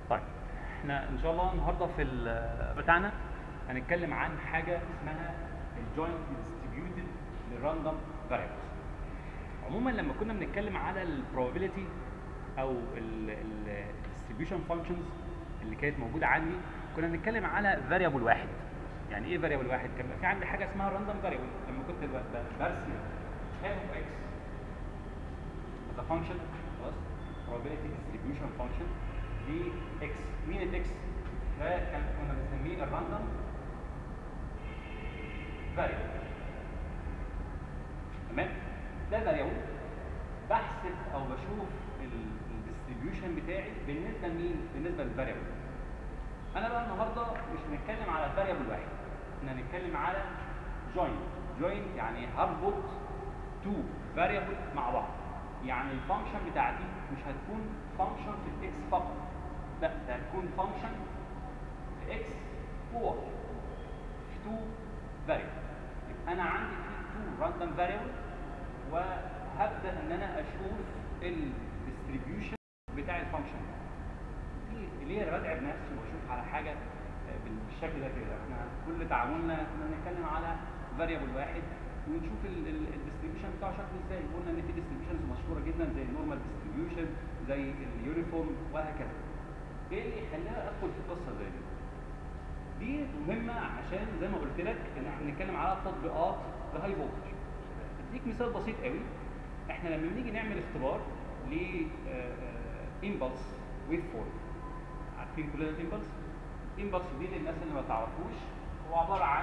طيب احنا ان شاء الله النهارده في ال- بتاعنا هنتكلم عن حاجه اسمها الجوينت ديستريبيوتد للراندوم فاريبلز عموما لما كنا بنتكلم على البروبابيلتي او الديستريبيوشن فانكشنز اللي كانت موجوده عندي كنا بنتكلم على فاريبل واحد يعني ايه فاريبل واحد كان بيبقى في عندي حاجه اسمها راندوم فاريبل لما كنت ب- ب- برسم f of x as a function خلاص probability distribution function دي x مين الاكس ده كان كنا بنسميه الراندوم فاريبل تمام ده فاريبل بحسب او بشوف الديستريبيوشن بتاعي بالنسبه لمين بالنسبه للفاريبل انا بقى النهارده مش هنتكلم على فاريبل واحد احنا هنتكلم على جوينت جوينت يعني هربط تو فاريبل مع بعض يعني الفانكشن بتاعتي مش هتكون فانكشن في الاكس فقط لا ده هتكون فانكشن في اكس وواي في تو فاريبل يبقى انا عندي في تو راندوم فاريبل وهبدا ان انا اشوف الديستريبيوشن بتاع الفانكشن دي ليه انا بتعب نفسي واشوف على حاجه بالشكل ده كده احنا كل تعاملنا كنا بنتكلم على فاريبل واحد ونشوف الديستريبيوشن بتاعه شكله ازاي قلنا ان في ديستريبيوشنز مشهوره جدا زي النورمال ديستريبيوشن زي اليونيفورم وهكذا ايه اللي يخلينا ادخل في قصه زي دي دي مهمه عشان زي ما قلت لك ان احنا بنتكلم على تطبيقات الهاي فولتج اديك مثال بسيط قوي احنا لما بنيجي نعمل اختبار ل امبلس ويف فورم عارفين كلنا الامبلس امبلس دي للناس اللي ما تعرفوش هو عباره عن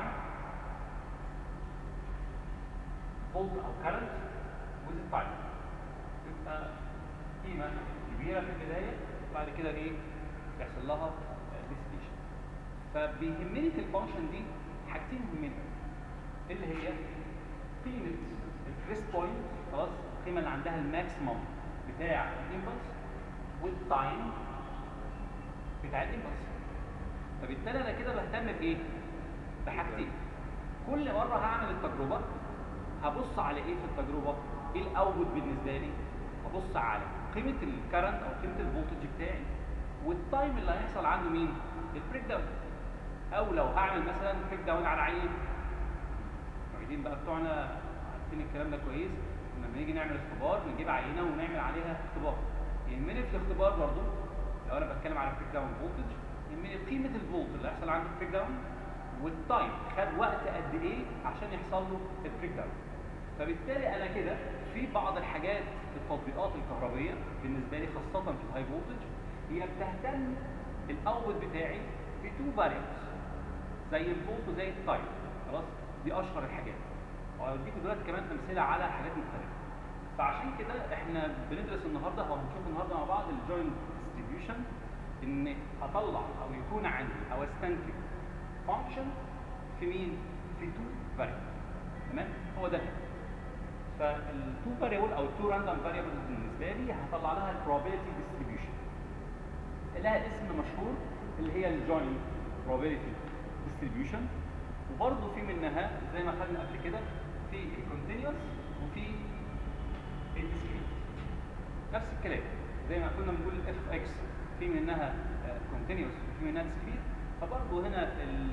فولت او كارنت ويز تايم يبقى قيمه كبيره في البدايه بعد كده ايه يحصل لها ديستيشن فبيهمني في الفانكشن دي حاجتين مهمين اللي هي قيمه الكريس بوينت خلاص القيمه اللي عندها الماكسيمم بتاع الامبلس والتايم بتاع الامبلس فبالتالي انا كده بهتم بايه؟ بحاجتين كل مره هعمل التجربه هبص على ايه في التجربه؟ ايه الاوتبوت بالنسبه لي؟ هبص على قيمه الكرنت او قيمه الفولتج بتاعي والتايم اللي هيحصل عنده مين؟ البريك داون او لو هعمل مثلا بريك داون على عين المعيدين بقى بتوعنا عارفين الكلام ده كويس لما بنيجي نعمل اختبار نجيب عينه ونعمل عليها اختبار يهمني في الاختبار برضه لو انا بتكلم على بريك داون فولتج يهمني قيمه الفولت اللي هيحصل عنده بريك داون والتايم خد وقت قد ايه عشان يحصل له البريك داون فبالتالي انا كده في بعض الحاجات في التطبيقات الكهربيه بالنسبه لي خاصه في الهاي فولتج هي بتهتم الاوتبوت بتاعي في تو فاريبلز زي الفولت وزي التايم خلاص دي اشهر الحاجات وهديكم دلوقتي كمان امثله على حاجات مختلفه فعشان كده احنا بندرس النهارده او هنشوف النهارده مع بعض الجوينت ديستريبيوشن ان اطلع او يكون عندي او استنتج فانكشن في مين؟ في تو فاريبل تمام؟ هو ده فالتو فاريبل او التو راندوم فاريبل بالنسبه لي هطلع لها البروبابيلتي ديستريبيوشن لها اسم مشهور اللي هي الجوينت probability distribution وبرضه في منها زي ما خدنا قبل كده في الكونتينوس وفي الديسكريت نفس الكلام زي ما كنا بنقول الاف اكس في منها كونتينوس وفي منها ديسكريت فبرضه هنا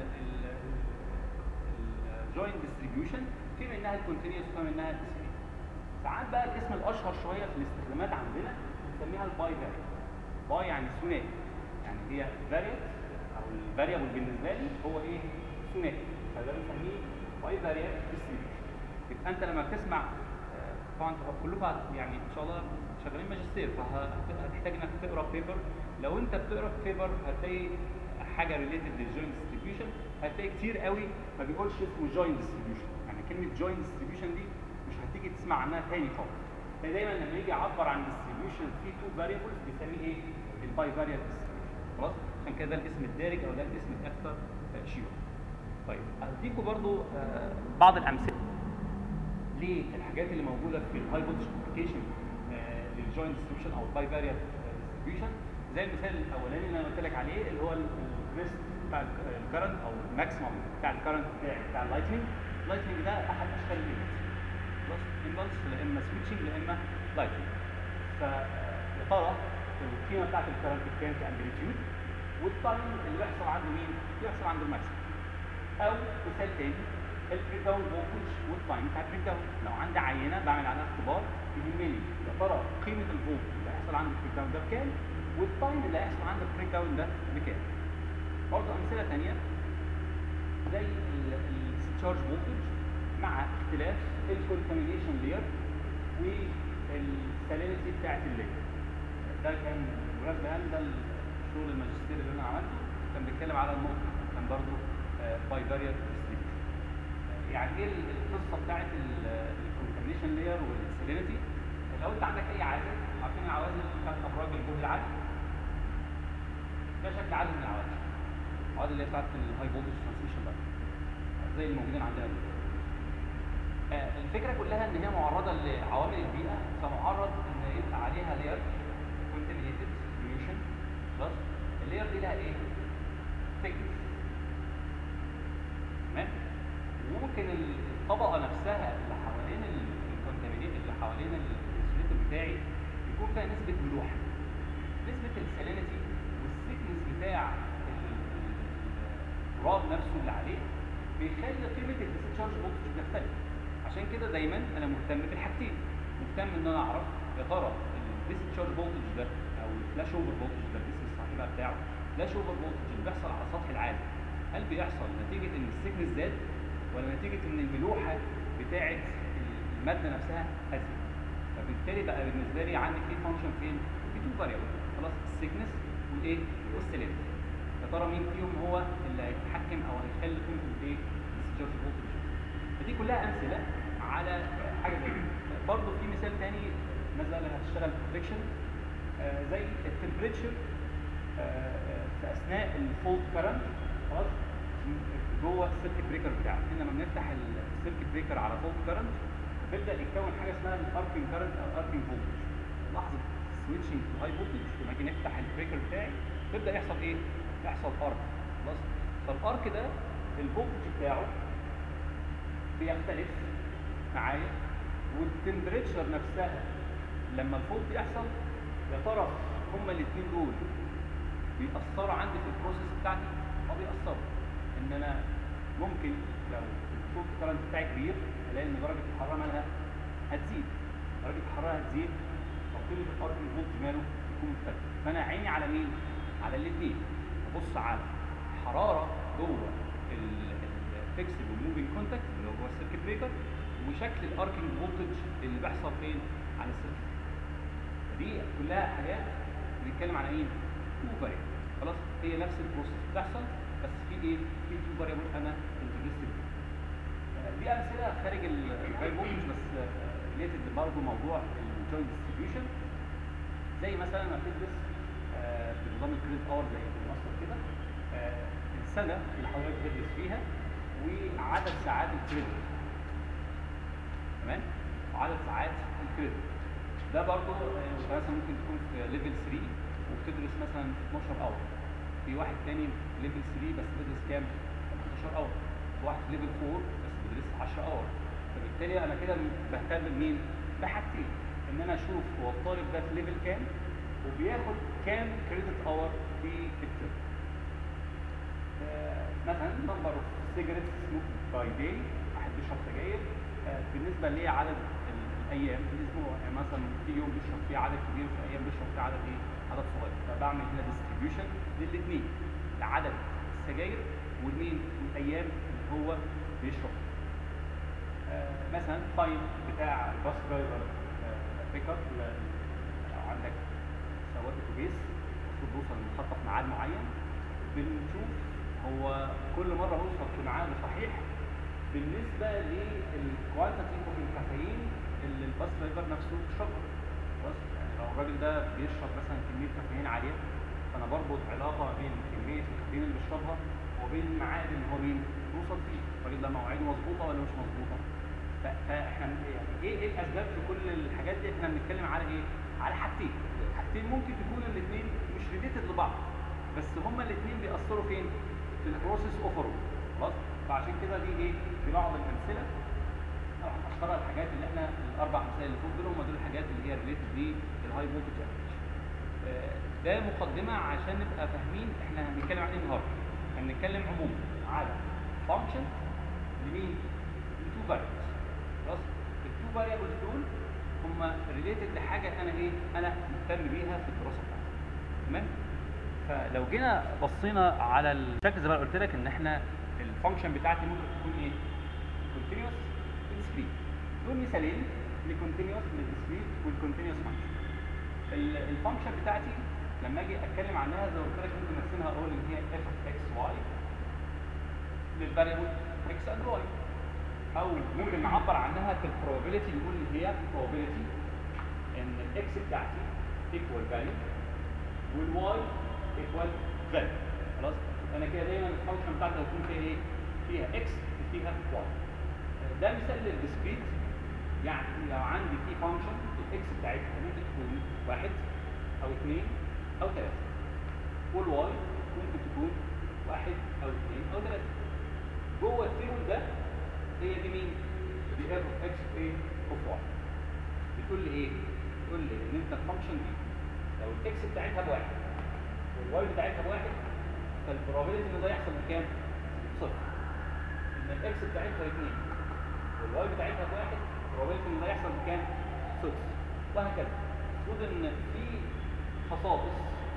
الجوينت ديستريبيوشن في منها الكونتينوس وفي منها الديسكريت ساعات بقى الاسم الاشهر شويه في الاستخدامات عندنا بنسميها الباي فاريبل باي يعني ثنائي يعني هي فاريبل او الفاريبل بالنسبه لي هو ايه ثنائي فده بنسميه باي فاريبل ديستريبيوشن يبقى انت لما بتسمع آه، طبعا انتوا كلكم هت- يعني ان شاء الله شغالين ماجستير فهتحتاج انك تقرا بيبر لو انت بتقرا بيبر هتلاقي حاجه ريليتد للجوينت ديستريبيوشن هتلاقي كتير قوي ما بيقولش اسمه جوينت ديستريبيوشن يعني كلمه جوينت ديستريبيوشن دي مش هتيجي تسمع عنها تاني خالص فدايما لما يجي يعبر عن ديستريبيوشن في تو فاريبلز بيسميه ايه؟ الباي فاريبل ديستريبيوشن خلاص عشان كده ده الاسم الدارج او ده الاسم الاكثر آه، شيوعا طيب هديكم برضو آه، بعض الامثله للحاجات اللي موجوده في الهاي فولتج كوميونيكيشن للجوينت ديستريبيوشن او الباي فاريبل ديستريبيوشن زي المثال الاولاني اللي انا قلت لك عليه اللي هو الريست بتاع الكرنت او الماكسيمم بتاع الكرنت بتاع بتاع اللايتنج اللايتنج ده احد اشكال الليمت خلاص امبلس لا اما سويتشنج لا اما لايتنج فيا ترى القيمه بتاعت الكرنت بكام كامبليتيود والتايم اللي بيحصل عنده مين؟ بيحصل عنده الماكسيمم او مثال تاني البريك داون فولتج والتايم بتاع البريك داون لو عندي عينه بعمل عليها اختبار يهمني يا ترى قيمه الفولت اللي هيحصل عند البريك داون ده بكام والتايم اللي هيحصل عند البريك داون ده بكام برضه امثله ثانيه زي التشارج فولتج مع اختلاف الكونتامينيشن لير والسالينيتي بتاعت اللير ده كان بالمناسبه يعني ده الشغل الماجستير اللي انا عملته كان بيتكلم على النقطه كان برضه باي فاريال ديستريبيوشن يعني ايه القصه بتاعت الكونتامينيشن لير والسالينيتي لو انت عندك اي عازل عارفين العوازل بتاعت ابراج الجهد العالي ده شكل عازل من العوازل العوازل اللي هي بتاعت الهاي فولتج ترانسميشن بقى زي الموجودين عندنا دول آه، الفكره كلها ان هي معرضه لعوامل البيئه فمعرض ان يبقى عليها لير كونتامينيتد سوليوشن خلاص اللير دي لها ايه؟ thickness تمام وممكن الطبقه نفسها اللي حوالين الكونتامينيت اللي حوالين الانسوليتور بتاعي يكون فيها نسبه ملوحه نسبه السالينيتي والسيكنس بتاع التراب نفسه اللي عليه بيخلي قيمه الديسشارج فولتج تختلف عشان كده دايما انا مهتم بالحاجتين مهتم ان انا اعرف يا ترى الديسشارج فولتج ده او الفلاش اوفر فولتج ده الاسم الصحيح بقى بتاعه فلاش اوفر فولتج اللي بيحصل على سطح العازل هل بيحصل نتيجه ان السيكنس زاد ولا نتيجه ان الملوحه بتاعه الماده نفسها ازيد فبالتالي بقى بالنسبه لي عندي في فانكشن فين في تو فاريبل خلاص السيكنس والايه والسيلينيتي يا ترى مين فيهم هو اللي هيتحكم او هيخلي قيمه الايه الديسشارج فولتج فدي كلها امثله على حاجه زي كده برضه في مثال تاني الناس بقى اللي هتشتغل بروتكشن آه زي التمبريتشر آه في اثناء الفولت كرنت خلاص جوه السيركت بريكر بتاعك هنا لما بنفتح السيركت بريكر على فولت كرنت بيبدا يتكون حاجه اسمها الاركينج كرنت او اركينج فولتج لحظه سويتشنج تو هاي فولتج لما اجي نفتح البريكر بتاعي بيبدا يحصل ايه؟ يحصل ارك خلاص فالارك ده الفولتج بتاعه بيختلف معايا والتمبريتشر نفسها لما الفولت يحصل يا ترى هما الاثنين دول بيأثروا عندي في البروسيس بتاعتي اه بيأثروا ان انا ممكن لو الفولت كرنت بتاعي كبير الاقي ان درجه الحراره مالها هتزيد درجه الحراره هتزيد فقيمه الارك الفولت ماله يكون مختلف فانا عيني على مين؟ على الاثنين ابص على حراره جوه الفيكسد والموفينج كونتاكت اللي هو جوه السيركت بريكر وشكل الاركينج فولتج اللي بيحصل فين على السيركت دي كلها حاجات بنتكلم على ايه تو فاريبل خلاص هي نفس البروسيس بتحصل بس في ايه في تو فاريبل انا انترستد دي امثله خارج الهاي فولتج بس ريليتد برضه موضوع الجوينت ديستريبيوشن زي مثلا لما بتدرس آه، بنظام الكريدت اور زي الماستر كده آه، السنه اللي حضرتك بتدرس فيها وعدد ساعات الكريدت تمام وعدد ساعات الكريدت ده برضه آه، انت مثلا ممكن تكون في ليفل 3 وبتدرس مثلا 12 اور في واحد تاني ليفل 3 بس بيدرس كام 15 اور واحد في ليفل 4 بس بيدرس 10 اور فبالتالي انا كده بهتم بمين بحاجتين ان انا اشوف هو الطالب ده في ليفل كام وبياخد كام كريدت اور في الترم آه، مثلا نمبر اوف سيجرتس سموك باي داي واحد بيشرب سجاير آه، بالنسبه لعدد ال- الايام في الاسبوع يعني مثلا في يوم بيشرب فيه عدد كبير في ايام بيشرب فيه عدد ايه عدد صغير فبعمل هنا ديستريبيوشن للاثنين لعدد السجاير والمين والايام اللي هو بيشرب آه، مثلا تايم بتاع الباص درايفر بيك اب لو عندك سواق اتوبيس المفروض بيوصل لمحطه في ميعاد معين بنشوف هو كل مره بيوصل في ميعاده صحيح بالنسبه للكوانتيتي اوف الكافيين اللي الباص درايفر نفسه بيشربها خلاص يعني لو الراجل ده بيشرب مثلا كميه كافيين عاليه فانا بربط علاقه بين كميه الكافيين اللي بيشربها وبين الميعاد اللي هو مين بيوصل فيه الراجل ده مواعيده مظبوطه ولا مش مظبوطه ف- فاحنا يعني ايه ايه الاسباب في كل الحاجات دي احنا بنتكلم على ايه على حاجتين حاجتين ممكن تكون الاثنين مش ريليتد لبعض بس هما الاثنين بيأثروا فين في البروسيس اوفر خلاص فعشان كده دي ايه في بعض الامثله او اشهر الحاجات اللي احنا الاربع امثله اللي فوق دول هم دول الحاجات اللي هي ريليتد للهاي فولتج ابلكيشن آه، ده مقدمه عشان نبقى فاهمين احنا هنتكلم عن ايه النهارده هنتكلم عموما على فانكشن لمين لتو فاريبلز خلاص التو فاريبلز دول هم ريليتد لحاجه انا ايه انا مهتم بيها في الدراسه بتاعتي تمام فلو جينا بصينا على الشكل زي ما قلت لك ان احنا الفانكشن بتاعتي ممكن تكون ايه كونتينوس وديسكريت دول مثالين لكونتينوس للديسكريت والكونتينوس فانكشن الفانكشن بتاعتي لما اجي اتكلم عنها زي ما قلت لك ممكن ارسمها اقول ان هي اف اوف اكس واي للفاريبل اكس اند واي او ممكن نعبر عنها في البروبابيلتي نقول ان هي probability ان الاكس بتاعتي ايكوال فاليو والواي ايكوال فاليو خلاص انا كده دايما الفانكشن بتاعتي هتكون فيها ايه؟ فيها اكس وفيها واي ده مثال للديسكريت يعني لو عندي في فانكشن الاكس بتاعتها ممكن تكون واحد او اثنين او ثلاثه والواي ممكن تكون واحد او اثنين او ثلاثه جوه التيبل ده هي دي مين؟ دي اف اكس ايه؟ اوف واي بتقول لي ايه؟ بتقول لي ان انت الفانكشن دي لو الاكس بتاعتها بواحد والواي بتاعتها بواحد فالبروبابيلتي ان ده يحصل بكام؟ صفر ان الاكس بتاعتها اثنين والواي بتاعتها بواحد البروبابيلتي ان ده يحصل بكام؟ صفر وهكذا المفروض ان في خصائص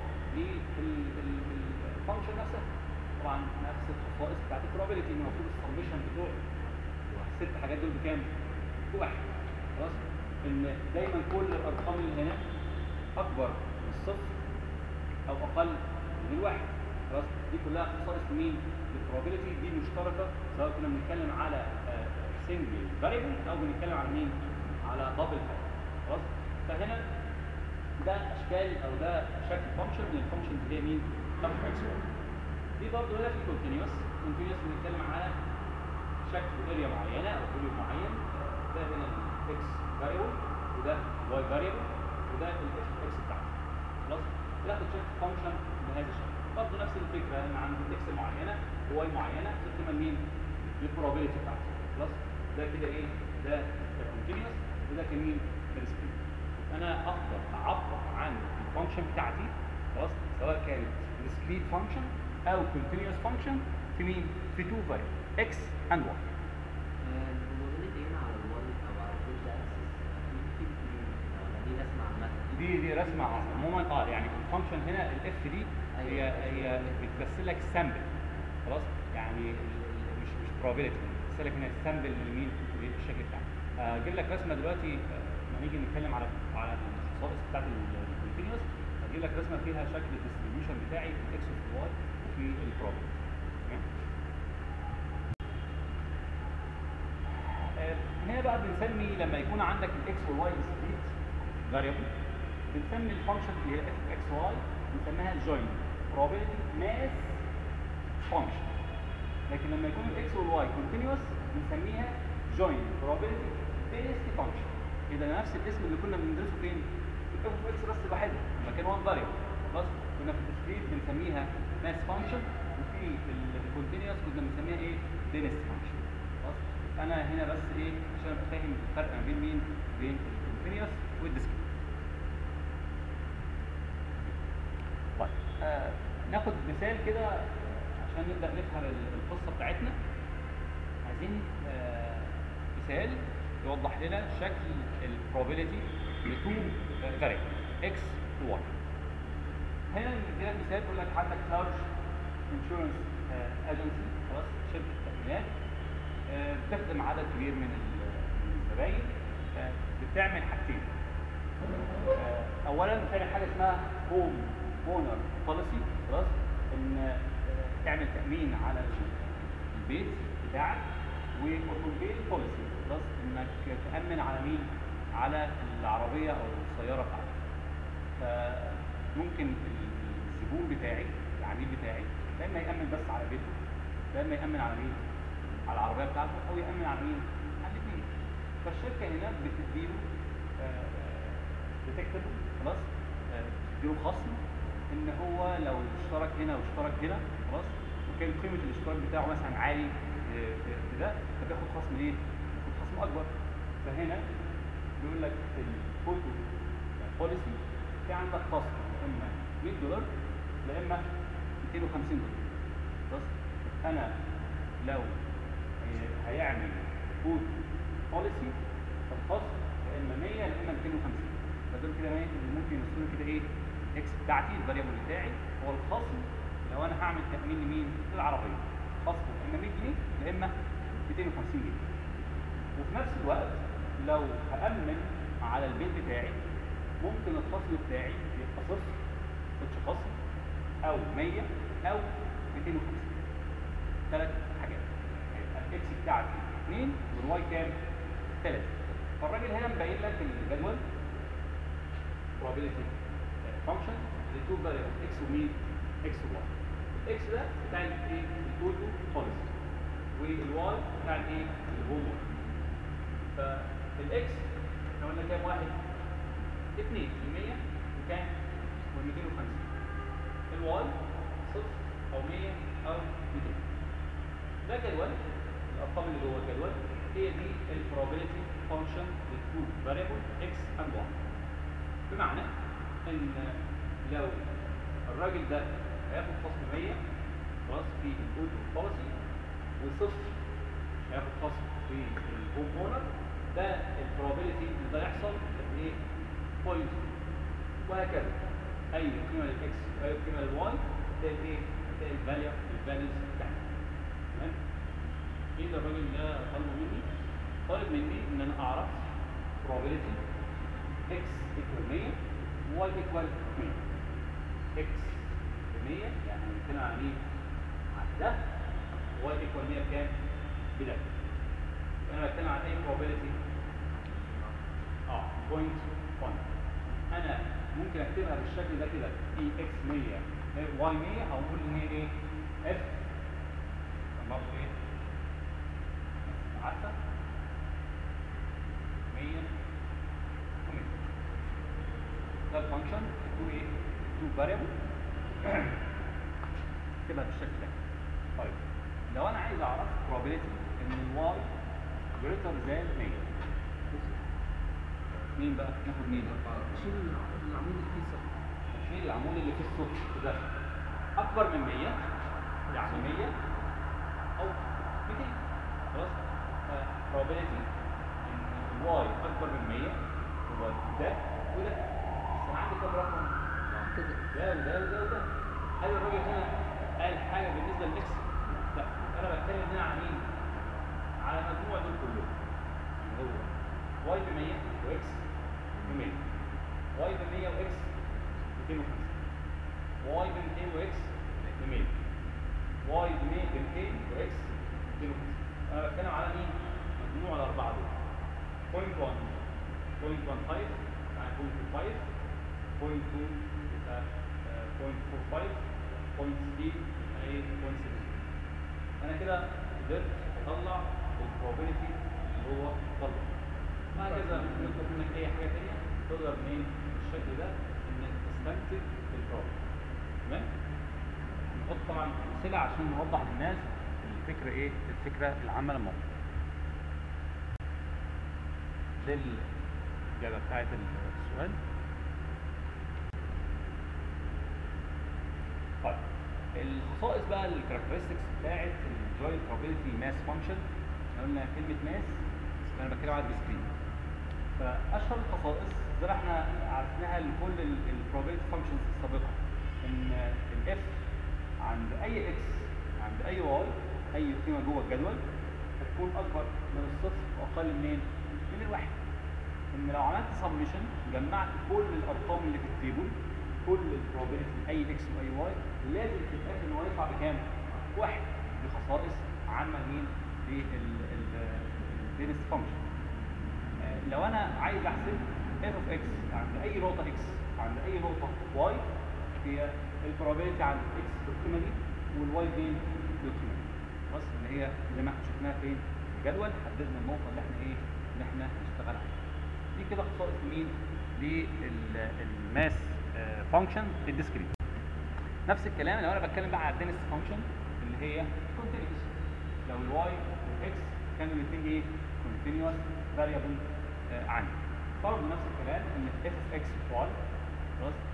للفانكشن نفسها طبعا نفس الخصائص بتاعت البروبابيلتي ان المفروض السمشن بتوع الست حاجات دول بكام؟ بواحد خلاص ان دايما كل الارقام اللي هنا اكبر من الصفر او اقل من الواحد خلاص دي كلها خصائص مين؟ البروبابيلتي دي مشتركه سواء كنا بنتكلم على سنجل فاريبل او بنتكلم على مين؟ على دبل خلاص فهنا ده اشكال او ده شكل فانكشن من الفانكشن اللي هي مين؟ اف اكس واي دي برضه هنا في كونتينوس كونتينوس بنتكلم على شكل اريا معينه او فوليوم معين ده هنا الاكس فاريبل وده الواي فاريبل وده الاكس بتاعته خلاص بناخد شكل فانكشن بهذا الشكل برضه نفس الفكره ان عندي اكس معينه وواي معينه تقسم مين؟ للبروبابيلتي بتاعته خلاص ده كده ايه؟ ده ده كونتينوس وده كمين؟ كديسكريت انا اقدر اعبر عن الفانكشن بتاعتي خلاص سواء كانت discrete function او continuous function في مين؟ في two variables x and y البروبابيلتي هنا على الواي او على الزد اكسس دي رسمه عامه دي دي رسمه عموما اه يعني الفانكشن هنا الاف دي هي هي بتمثل لك سامبل خلاص يعني ال- ال- مش مش probability بتمثل لك هنا السامبل لمين بالشكل بتاعها آه، اجيب لك رسمه دلوقتي آه، لما نيجي نتكلم على على الخصائص بتاعت الكونتينوس هجيب لك رسمه فيها شكل الديستريبيوشن بتاعي في الاكس وفي الواي وفي البروبابيلتي تمام آه، هنا بقى بنسمي لما يكون عندك الاكس والواي discrete variable بنسمي الفانكشن اللي هي اف اكس واي بنسميها joint probability mass function لكن لما يكون الاكس والواي continuous بنسميها joint probability density function كده نفس الاسم اللي كنا بندرسه فين؟ في الاف اكس بس لوحدها لما كان one variable خلاص كنا في الديسكريت بنسميها mass function وفي الكونتينوس كنا بنسميها ايه؟ density function خلاص انا هنا بس ايه عشان ابقى فاهم الفرق ما بين مين؟ بين الكونتينوس والديسكريت طيب آه ناخد مثال كده عشان نبدا نفهم ال- القصه بتاعتنا عايزين آه مثال يوضح لنا شكل البروبابيلتي لتو فاريبل اكس و y هنا نديلك مثال يقول لك عندك لارج انشورنس اجنسي خلاص شركه تامينات آه، بتخدم عدد كبير من ال- من الزباين آه، بتعمل حاجتين آه، اولا بتعمل حاجه اسمها هوم اونر بوليسي خلاص ان آه، تعمل تامين على البيت بتاعك واوتوموبيل بوليسي خلاص انك تامن على مين على العربيه او السياره بتاعتك فممكن الزبون بتاعي العميل بتاعي لا اما يامن بس على بيته لا اما يامن على مين على العربيه بتاعته او يامن على مين على الاثنين فالشركه هنا بتديله بتكتب خلاص آه، بتديله خصم ان هو لو اشترك هنا واشترك هنا خلاص وكان قيمه الاشتراك بتاعه مثلا عالي آه، في في ده فبياخد خصم ايه؟ بياخد خصم اكبر فهنا بيقول لك في الفوتو بوليسي في عندك خصم اما 100 دولار لا اما 250 دولار بس انا لو هي- هيعمل فود بوليسي فالخصم يا اما 100 يا اما 250 فدول كده ما يمكن- ممكن يمثلوا كده ايه اكس بتاعتي الفاريبل بتاعي هو الخصم لو انا هعمل تامين لمين؟ للعربيه خصم يا اما 100 جنيه يا اما 250 جنيه وفي نفس الوقت لو هأمن على البيت بتاعي ممكن الخصم بتاعي يبقى صفر مش خصم او 100 او 250 ثلاث حاجات هيبقى الاكس بتاعتي 2 والواي كام؟ 3 فالراجل هنا مبين لك الجدول probability function لتو variables x ومين؟ x وy الاكس ده بتاع الايه؟ التوتو بوليسي والواي بتاع الايه؟ الهوم فالاكس احنا قلنا كام واحد؟ 2 وكام؟ و 250 الواي صفر او 100 او 200 ده جدول الارقام اللي جوه الجدول هي دي البروبابيلتي فانكشن للتو فاريبل اكس اند واي بمعنى ان لو الراجل ده هياخد خصم 100 خلاص في الاوتو بوليسي وصفر هياخد خصم في الهوم اونر ده البروبابيلتي ان ده يحصل ايه؟ بوينت وهكذا اي قيمه للاكس واي قيمه للواي ده الايه؟ ده الفاليو الفاليوز بتاعتها تمام؟ ايه ده الراجل ده طالبه مني؟ طالب مني ان انا اعرف probability x equal 100 y equal 100 x ب 100 يعني هنتكلم عن ايه؟ عن ده y equal 100 بكام؟ بده انا بتكلم عن اي probability اه بوينت 1 انا ممكن اكتبها بالشكل ده كده اي اكس 100 واي 100 او اقول ان هي ايه؟ اف برضه ايه؟ عارفه 100 و100 ده الفانكشن تو ايه؟ تو فاريبل تبقى بالشكل ده طيب لو انا عايز اعرف probability ان الواي greater than 100 مين بقى؟ ناخد مين؟ شيل العمود اللي فيه صفر شيل العمود اللي فيه الصفر ده اكبر من 100 يعني 100 او 200 خلاص probability ان الواي اكبر من 100 هو ده وده بس انا عندي كام رقم كده ده وده وده وده هل الراجل هنا قال حاجه بالنسبه للاكس؟ لا انا بتكلم هنا عن مين؟ على مجموع دول كلهم اللي هو واي ب 100 واكس ب 100 واي ب 100 واكس 250 واي ب 200 واكس ب 100 واي ب 100 ب 200 واكس 250 انا بتكلم على مين؟ مجموع الاربعه دول بوينت 1 بوينت 1 5 يعني بوينت 5 بوينت 2 يبقى بوينت 45 بوينت 3 يبقى ايه بوينت 7 انا كده قدرت اطلع البروبابيلتي اللي هو طلع وهكذا نطلب منك اي حاجه ثانيه تقدر منين بالشكل ده انك تستنتج البروبابيلتي تمام نحط طبعا امثله عشان نوضح للناس الفكره ايه الفكره العامه للموضوع دي الاجابه بتاعت السؤال طيب الخصائص بقى الكاركترستكس بتاعت الجوينت probability ماس فانكشن احنا قلنا كلمه ماس انا بتكلم على الديسكريت فاشهر الخصائص زي ما احنا عرفناها لكل البروبابيلتي فانكشنز السابقه ان الاف عند اي اكس عند اي واي اي قيمه جوه الجدول هتكون اكبر من الصفر واقل منين؟ من الواحد ان لو عملت سبمشن جمعت كل الارقام اللي في التيبل كل البروبابيلتي اي اكس واي واي لازم في الاخر ان هو يطلع بكام؟ واحد دي خصائص عامه مين؟ للدينس فانكشن لو انا عايز احسب اف اوف اكس عند اي نقطه اكس عند اي نقطه واي هي البروبابيلتي عند اكس بالقيمه دي والواي فين بالقيمه دي خلاص اللي هي زي ما احنا شفناها فين في الجدول حددنا النقطه اللي احنا ايه اللي احنا هنشتغل عليها دي كده خصائص مين للماس فانكشن الديسكريت نفس الكلام لو انا بتكلم بقى على الدينس فانكشن اللي هي كونتينيوس لو الواي والاكس كانوا الاثنين ايه كونتينيوس فاريبل عندي فرض نفس الكلام ان اف اوف اكس واي خلاص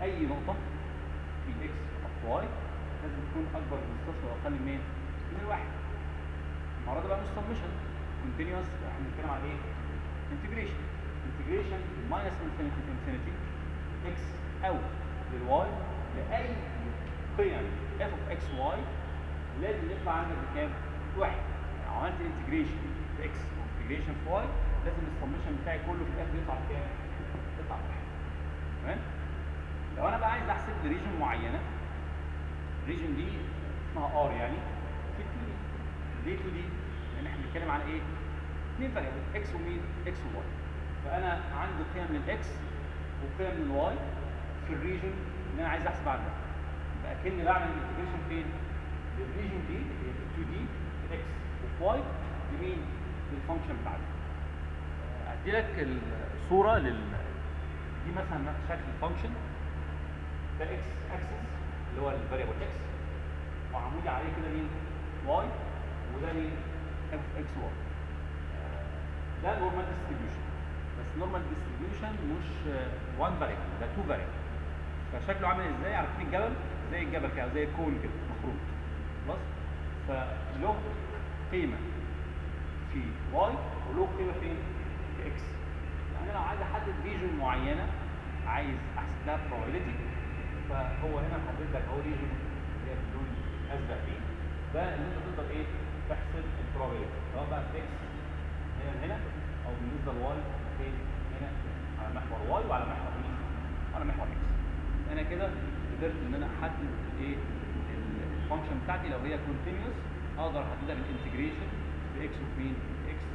اي نقطه في اكس اوف واي لازم تكون اكبر من الصفر واقل من من الواحد المره دي بقى مش سبمشن كونتينوس احنا بنتكلم على ايه؟ انتجريشن انتجريشن ماينس انفينيتي انفينيتي اكس او للواي لاي قيم اف اوف اكس واي لازم يطلع عندك بكام؟ واحد يعني عملت انتجريشن في اكس وانتجريشن في واي لازم السبمشن بتاعي كله في الاخر يطلع بكام؟ يطلع بواحد تمام؟ لو انا بقى عايز احسب لريجن معينه الريجن دي اسمها ار يعني في 2 دي ليه 2 دي؟ لان احنا بنتكلم على ايه؟ اثنين فاريبل اكس ومين؟ اكس وواي فانا عندي قيم للاكس وقيم للواي في الريجن اللي انا عايز احسب عنها يبقى كاني بعمل انتجريشن فين؟ للريجن دي اللي هي 2 دي اكس وفي واي لمين؟ للفانكشن بتاعتي ادي لك الصوره لل دي مثلا شكل الفانكشن ده اكس اكسس اللي هو الفاريبل اكس وعمودي عليه كده مين؟ واي وده مين؟ اف اكس واي ده نورمال ديستريبيوشن بس نورمال ديستريبيوشن مش 1 فاريبل ده 2 فاريبل فشكله عامل ازاي؟ عارفين الجبل؟ زي الجبل كده زي الكون كده مخروط خلاص؟ فله قيمه في واي وله قيمه فين؟ في اكس يعني انا لو عايز احدد ريجن معينه عايز احسب لها probability فهو هنا محدد لك اهو ريجن اللي هي باللون الازرق دي ده اللي انت تقدر ايه تحسب البروبابيلتي سواء بقى في اكس هنا هنا او بالنسبه لواي فين هنا على محور واي وعلى محور مين؟ على محور اكس انا كده قدرت ان انا احدد ايه الفانكشن بتاعتي لو هي كونتينيوس اقدر احددها بالانتجريشن باكس اوف مين؟ اكس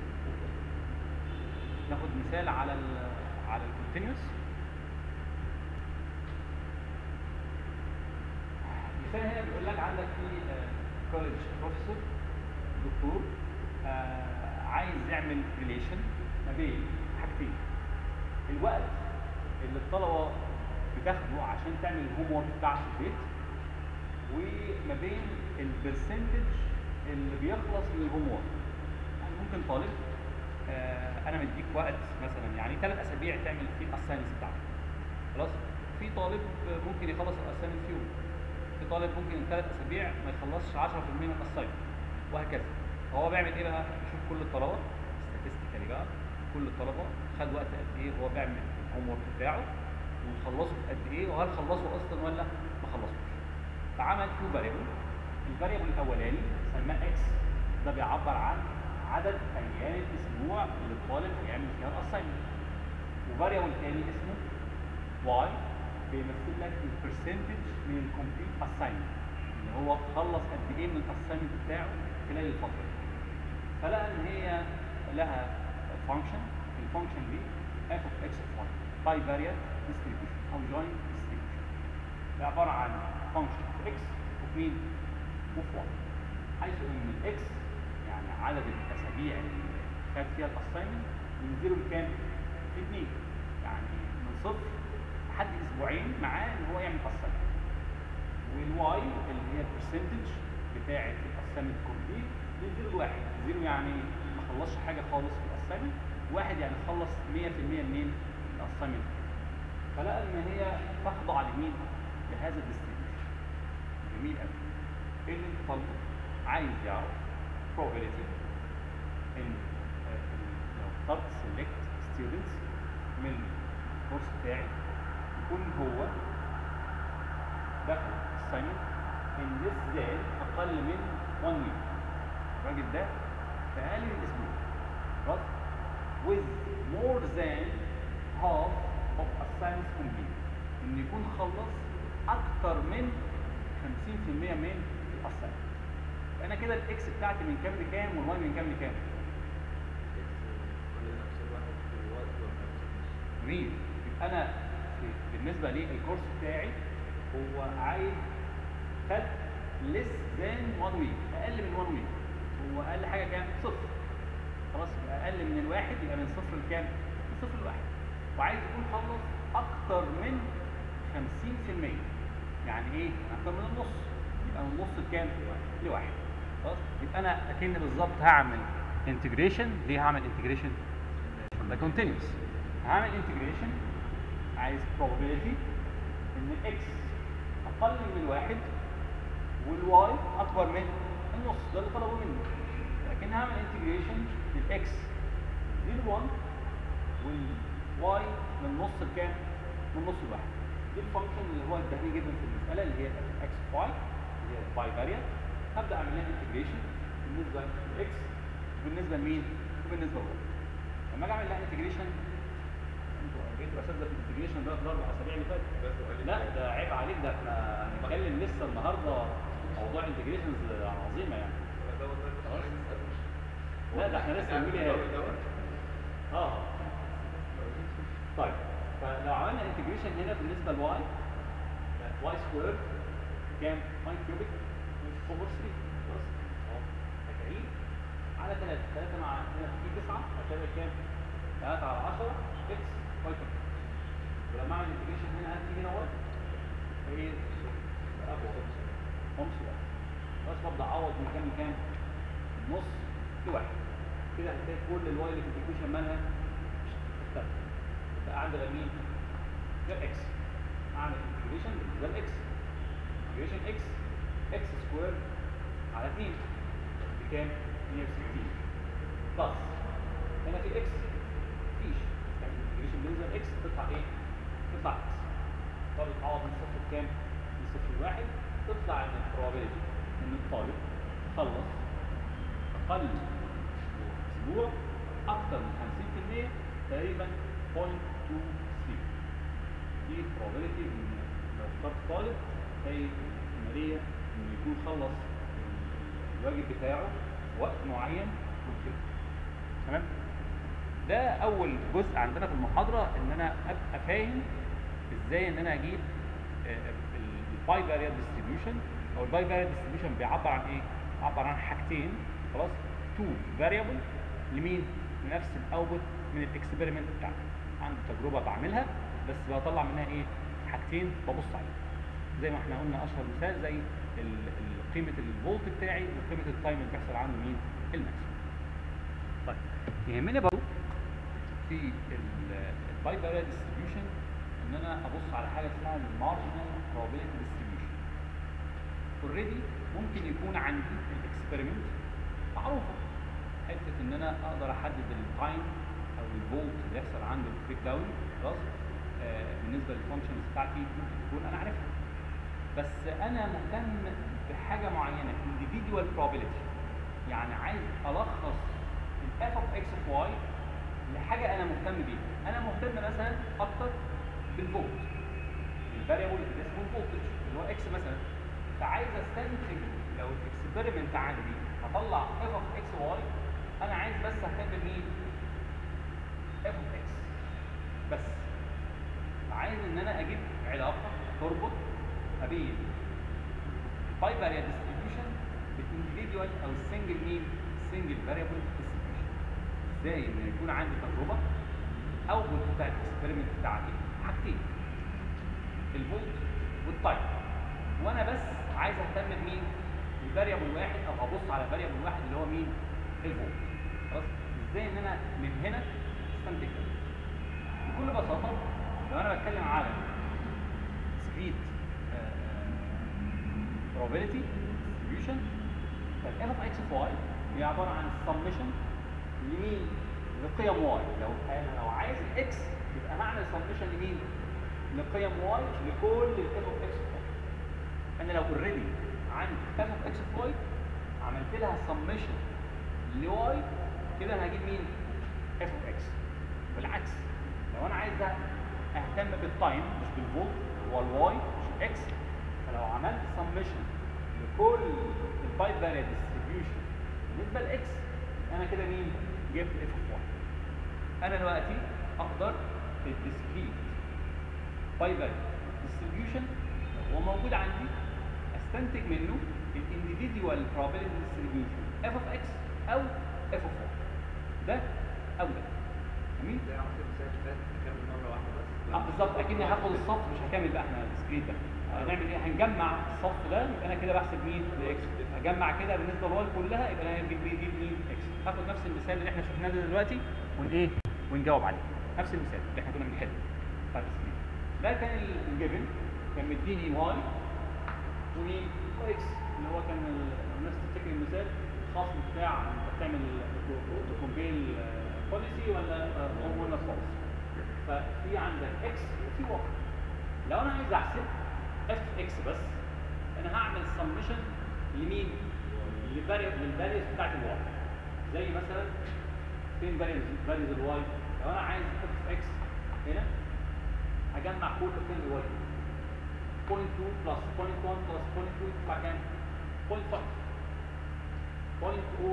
ناخد مثال على ال على الكونتينيوس مثال هنا بيقول لك عندك في كولج بروفيسور دكتور آه، عايز يعمل ريليشن ما بين حاجتين الوقت اللي الطلبه بتاخده عشان تعمل الهوم ورك بتاعها في البيت وما بين البرسنتج اللي بيخلص من الهوم ورك يعني ممكن طالب آه، انا مديك وقت مثلا يعني ثلاث اسابيع تعمل فيه الاساينمنت بتاعتك خلاص في طالب ممكن يخلص الاساينمنت في يوم في طالب ممكن ثلاث اسابيع ما يخلصش 10% من الاساينمنت وهكذا هو بيعمل ايه بقى يشوف كل الطلبه statistically بقى كل الطلبه خد وقت قد ايه وهو بيعمل الهوم ورك بتاعه وخلصه في قد ايه وهل خلصه اصلا ولا ما خلصوش فعمل تو فاريبل الفاريبل الاولاني سماه اكس ده بيعبر عن عدد ايام الاسبوع اللي الطالب هيعمل فيها الاساينمنت وفاريبل تاني اسمه واي بيمثل لك البرسنتج من الكومبليت اساينمنت اللي هو خلص قد ايه من الاساينمنت بتاعه خلال الفتره دي فلقى ان هي لها فانكشن الفانكشن دي اف اوف اكس اوف 1 باي فاريانت ديستريبيوشن او جوينت ديستريبيوشن ده عباره عن فانكشن في اكس وفي مين؟ وفي 1 حيث ان الاكس يعني عدد الاسابيع اللي خد فيها الاساينمنت من زيرو لكام؟ في 2 يعني من صفر لحد اسبوعين معاه ان هو يعمل اساينمنت والواي اللي هي البرسنتج بتاعه الاساينمنت كومبليت من زيرو لواحد زيرو يعني ما خلصش حاجه خالص في الاساينمنت واحد يعني خلص 100% منين الاساينمنت فلقى ان هي تخضع لمين؟ لهذا الديستريبيوشن جميل قوي ايه اللي انت طالبه؟ عايز يعرف probability ان آه، لو اخترت select students من الكورس بتاعي يكون هو دخل assignment in this day اقل من 1 week الراجل ده في اقل من اسبوع خلاص with more than half of assignments complete ان يكون خلص اكتر من 50% من الاساينمنت فانا كده الاكس بتاعتي من كام لكام والواي من كام لكام جميل يبقى انا في- بالنسبه للكورس بتاعي هو عايز خد less than 1 week اقل من 1 week هو اقل حاجه كام؟ صفر خلاص يبقى اقل من الواحد يبقى من صفر لكام؟ من صفر لواحد وعايز يكون خلص اكتر من 50% يعني ايه؟ اكتر من النص يبقى من النص لكام؟ لواحد خلاص يبقى انا اكن بالظبط هعمل انتجريشن ليه هعمل انتجريشن؟ ده كونتينوس هعمل انتجريشن عايز probability ان الاكس اقل من الواحد والواي اكبر من النص ده اللي طلبوا مني لكن هعمل انتجريشن للاكس 0 1 والواي من نص لكام؟ من نص لواحد دي الفانكشن اللي هو اداني جدا في المساله اللي هي اكس واي اللي هي باي فاريانت هبدا اعمل لها انتجريشن بالنسبه للاكس وبالنسبه لمين؟ وبالنسبه للواي لما اجي اعمل لها انتجريشن انتوا جيتوا اساتذه في الانتجريشن ده في الاربع اسابيع اللي فاتت لا ده عيب عليك ده احنا هنتكلم لسه النهارده موضوع انتجريشنز عظيمه يعني لا ده احنا لسه بنقول ايه اه طيب فلو عملنا انتجريشن هنا بالنسبه لواي واي سكوير كام؟ واي كيوبيك اوفر 3 خلاص اهو تكعيب على 3 3 مع هنا في 9 هتبقى كام؟ 3 على 10 اكس واي كيوبيك ولما اعمل انتجريشن هنا هاتي هنا واي فايه؟ خمس واحد بس ببدا اعوض من كام لكام؟ نص لواحد كده هتلاقي كل الواي اللي في الانتجريشن مالها اختلف يبقى اعمل مين؟ غير اكس اعمل انتجريشن بالنسبه لاكس انتجريشن اكس اكس سكوير على 2 بكام؟ 160 بلس هنا في اكس مفيش يعني انتجريشن بالنسبه لاكس تطلع ايه؟ تطلع اكس طب تعوض من صفر بكام؟ من صفر لواحد تطلع ان البروبابيلتي ان الطالب خلص اقل اسبوع اكتر من 50% تقريبا 0.23 دي probability ان لو اخترت طالب تلاقي احتماليه انه يكون خلص الواجب بتاعه في وقت معين وكده تمام ده اول جزء عندنا في المحاضره ان انا ابقى فاهم ازاي ان انا اجيب الباي فاريال ديستريبيوشن او الباي فاريال ديستريبيوشن بيعبر عن ايه بيعبر عن حاجتين خلاص تو فاريبل لمين لنفس الاوتبوت من الاكسبيرمنت بتاعنا عندي تجربه بعملها بس بطلع منها ايه حاجتين ببص عليهم زي ما احنا قلنا اشهر مثال زي ال- ال- قيمه الفولت بتاعي وقيمه التايم اللي بيحصل عنده مين الماكسيمم طيب يهمني برضه في الباي فاريال ديستريبيوشن ان انا ابص على حاجه اسمها المارجنال probability distribution اوريدي ممكن يكون عندي الاكسبيرمنت معروفه حته ان انا اقدر احدد التايم او الفولت اللي يحصل عنده البريك داون خلاص آه بالنسبه للفانكشنز بتاعتي ممكن تكون انا عارفها بس انا مهتم بحاجه معينه individual probability يعني عايز الخص الاف اوف اكس اوف واي لحاجه انا مهتم بيها انا مهتم مثلا اكتر بالفولت الفاريبل اللي اسمه الفولتج اللي هو اكس مثلا فعايز استنتج لو الاكسبيرمنت عندي هطلع اف اوف اكس واي انا عايز بس اهتم بمين؟ اف اوف اكس بس عايز ان انا اجيب علاقه تربط ما بين الباي فاريال ديستريبيوشن بالانديفيدوال او السنجل مين؟ السنجل فاريبل ديستريبيوشن ازاي ان يكون عندي تجربه اوتبوت بتاع الاكسبيرمنت بتاعتي حاجتين الفولت والتايم وانا بس عايز اهتم بمين؟ الفاريبل واحد او ابص على فاريبل واحد اللي هو مين؟ الفولت خلاص ازاي ان انا من هنا استنتج ده؟ بكل بساطه لو انا بتكلم على discrete probability distribution فالاف اوف اكس اوف واي هي عباره عن السمشن لمين؟ لقيم واي لو انا لو عايز الاكس يبقى معنى السمشن لمين؟ لقيم واي لكل الاف اوف اكس اوف واي انا لو اوريدي عندي اف اوف اكس اوف واي عملت لها سمشن لواي كده انا هجيب مين؟ اف اوف اكس والعكس لو انا عايز اهتم بالتايم مش بالفولت هو الواي مش الاكس فلو عملت سمشن لكل الباي فاريال ديستريبيوشن بالنسبه لاكس انا كده مين؟ جبت اف اوف واي انا دلوقتي اقدر في الديسكريت باي فاريال ديستريبيوشن هو موجود عندي استنتج منه الانديفيدوال probability distribution f of x او f of y ده او ده جميل؟ زي عملت المثال اللي فات نكمل مره واحده بس اه بالظبط اكني هاخد الصف مش هكمل بقى احنا السكرين ده هنعمل ايه هنجمع الصف ده يبقى انا كده بحسب مين الاكس هجمع كده بالنسبه للواي كلها يبقى انا هجيب دي مين اكس هاخد نفس المثال اللي احنا شفناه ده دلوقتي ون ايه ونجاوب عليه نفس المثال اللي احنا كنا بنحله بتاع السكرين ده كان الجيفن كان مديني واي ومين واكس اللي هو كان ال- الناس تفتكر المثال الخصم بتاع انت بتعمل كومبيل بوليسي ولا او ولا فالس ففي عندك اكس وفي واي لو انا عايز احسب اف اكس بس انا هعمل سمشن لمين؟ للفاريوز بتاعت الواي زي مثلا فين فاريوز فاريوز الواي لو انا عايز اف اكس هنا هجمع كل فين الواي 0.2 بلس 0.1 بلس 0.2 يطلع كام؟ 0.5 0.05 0.15 0.3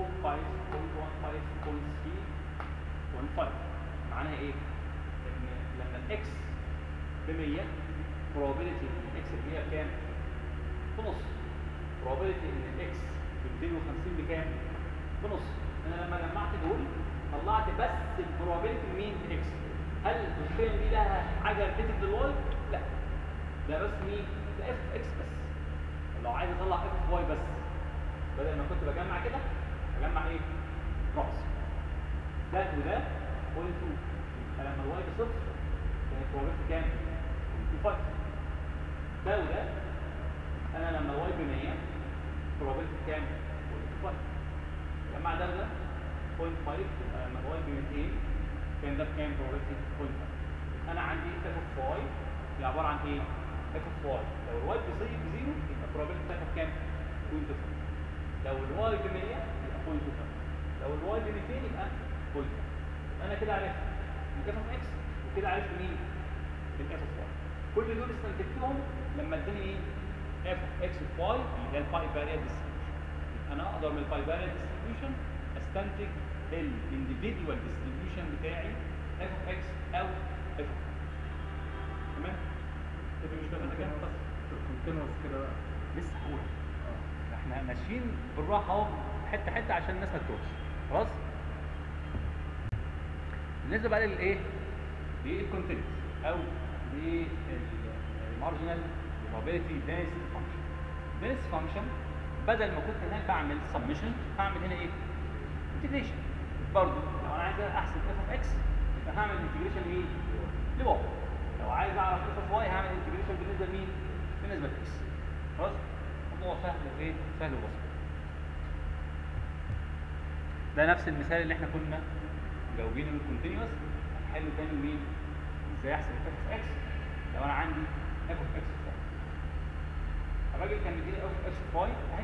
0.5 معناها ايه؟ ان لما الاكس ب 100 probability ان الاكس ب 100 بكام؟ بنص probability ان الاكس ب 250 بكام؟ بنص انا لما جمعت دول طلعت بس البروبابيلتي لمين؟ اكس هل القيم دي لها حاجه ريليتد للواي؟ لا ده بس مين؟ ده اف اكس بس لو عايز اطلع اف واي بس بدل ما كنت بجمع كده بجمع ايه؟ راس ده وده 0.2 فلما الواي بصفر كان البروبابيلتي كام؟ 0.25 ده وده انا لما الواي ب 100 probability كام؟ 0.25 جمع ده وده 0.5 يبقى لما الواي ب 200 كان ده بكام probability 0.5 انا عندي اف اوف واي هي عباره عن ايه؟ اف اوف واي لو الواي بزيرو بزيرو يبقى probability بتاعتها بكام؟ 0.5 لو الواي ب 100 يبقى 0.25 لو الواي ب 200 يبقى 0.5 انا كده عرفت الاف اوف اكس وكده عرفت مين؟ الاف اوف واي كل دول استنتجتهم لما اداني ايه؟ اف اوف اكس اوف واي اللي هي الباي فاريال ديستريبيوشن انا اقدر من الباي فاريال ديستريبيوشن استنتج الانديفيدوال ديستريبيوشن بتاعي اف اوف اكس او اف اوف تمام؟ كده مش فاهم كده بس كونتينوس كده بقى لسه هقول احنا ماشيين بالراحه اهو حته حته عشان الناس ما تتوهش خلاص بالنسبه بقى للايه للكونتينوس او للمارجنال probability density function density function بدل ما كنت هناك بعمل سمشن هعمل هنا ايه انتجريشن برضه لو انا عايز احسب اف اوف اكس يبقى هعمل انتجريشن ايه لواي لو عايز اعرف اف اوف واي هعمل انتجريشن بالنسبه لمين بالنسبه لاكس خلاص الموضوع سهل وايه سهل وبسيط ده نفس المثال اللي احنا كنا مجاوبينه الكونتينوس هنحله تاني مين ازاي احسب اف اوف اكس لو انا عندي اف اوف اكس الراجل كان مديني اف اوف اكس فاي اهي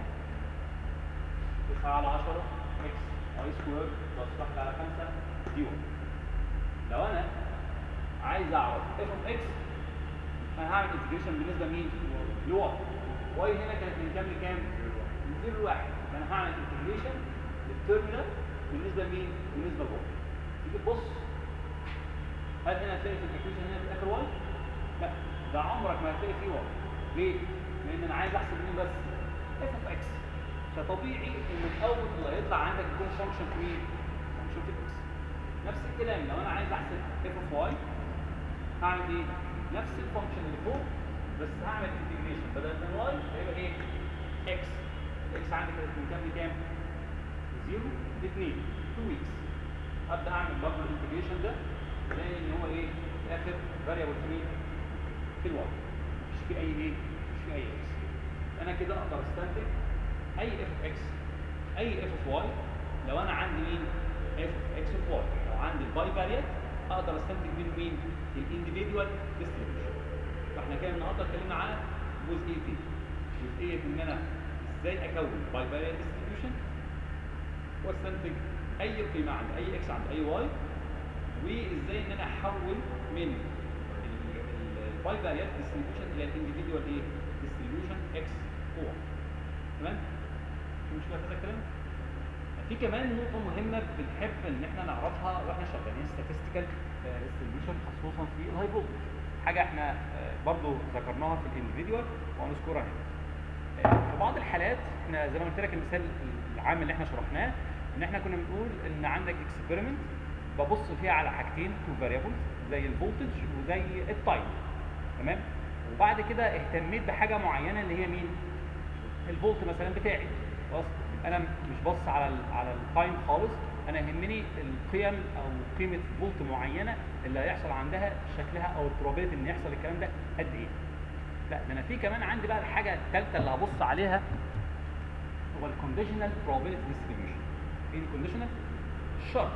9 على 10 اكس اي سكوير بلس 1 على 5 دي 1 لو انا عايز اعرف اف اوف اكس انا هعمل انتجريشن بالنسبه لمين؟ لواي واي هنا كانت من كام لكام؟ من 0 ل 1 فانا هعمل انتجريشن للتيرمينال بالنسبه لمين؟ بالنسبه لواي تيجي تبص هل هنا هتلاقي في الايكويشن هنا في الاخر واي؟ لا ده عمرك ما هتلاقي فيه واي ليه؟ لان انا عايز احسب مين بس؟ اف اوف اكس فطبيعي ان الاول اللي هيطلع عندك يكون فانكشن في مين؟ فانكشن في الاكس نفس الكلام لو انا عايز احسب اف اوف واي هعمل ايه؟ نفس الفانكشن اللي فوق بس هعمل انتجريشن بدل من واي هيبقى ايه؟ اكس الاكس عندي كانت من كام لكام؟ من 0 ل 2 2 ويكس ابدا اعمل برضه الانتجريشن ده الاقي ان هو ايه؟ في الاخر فاريبل في مين؟ في الواي مش في اي ايه؟ مش في اي اكس انا كده اقدر استنتج اي اف اوف اكس اي اف اوف واي لو انا عندي مين؟ اف اوف اكس اوف واي لو عندي الباي فاريانت اقدر استنتج منه مين؟ الانديفيدوال ديستريبيوشن فاحنا كده النهارده اتكلمنا على جزئيتين جزئيه ان انا ازاي اكون باي فاريانت ديستريبيوشن واستنتج اي قيمه عند اي اكس عند اي واي وازاي ان انا احول من الباي فاريانت ديستريبيوشن الى الانديفيدوال ايه؟ ديستريبيوشن اكس واي تمام؟ في مشكله في هذا الكلام؟ في كمان نقطة مهمة بنحب إن إحنا نعرفها وإحنا شغالين statistical distribution خصوصا في الهاي فولتج. حاجة إحنا آه، برضو ذكرناها في الانديفيدوال وهنذكرها هنا. آه، في بعض الحالات إحنا زي ما قلت لك المثال العام اللي إحنا شرحناه إن إحنا كنا بنقول إن عندك اكسبيرمنت ببص فيها على حاجتين تو فاريبلز زي الفولتج وزي التايم تمام؟ وبعد كده اهتميت بحاجة معينة اللي هي مين؟ الفولت مثلا بتاعي خلاص انا مش باصص على ال على التايم خالص انا يهمني القيم او قيمه فولت معينه اللي هيحصل عندها شكلها او البروبابيلتي ان يحصل الكلام ده قد ايه لا ده انا في كمان عندي بقى الحاجه الثالثه اللي هبص عليها هو الكونديشنال probability distribution ايه الكونديشنال شرط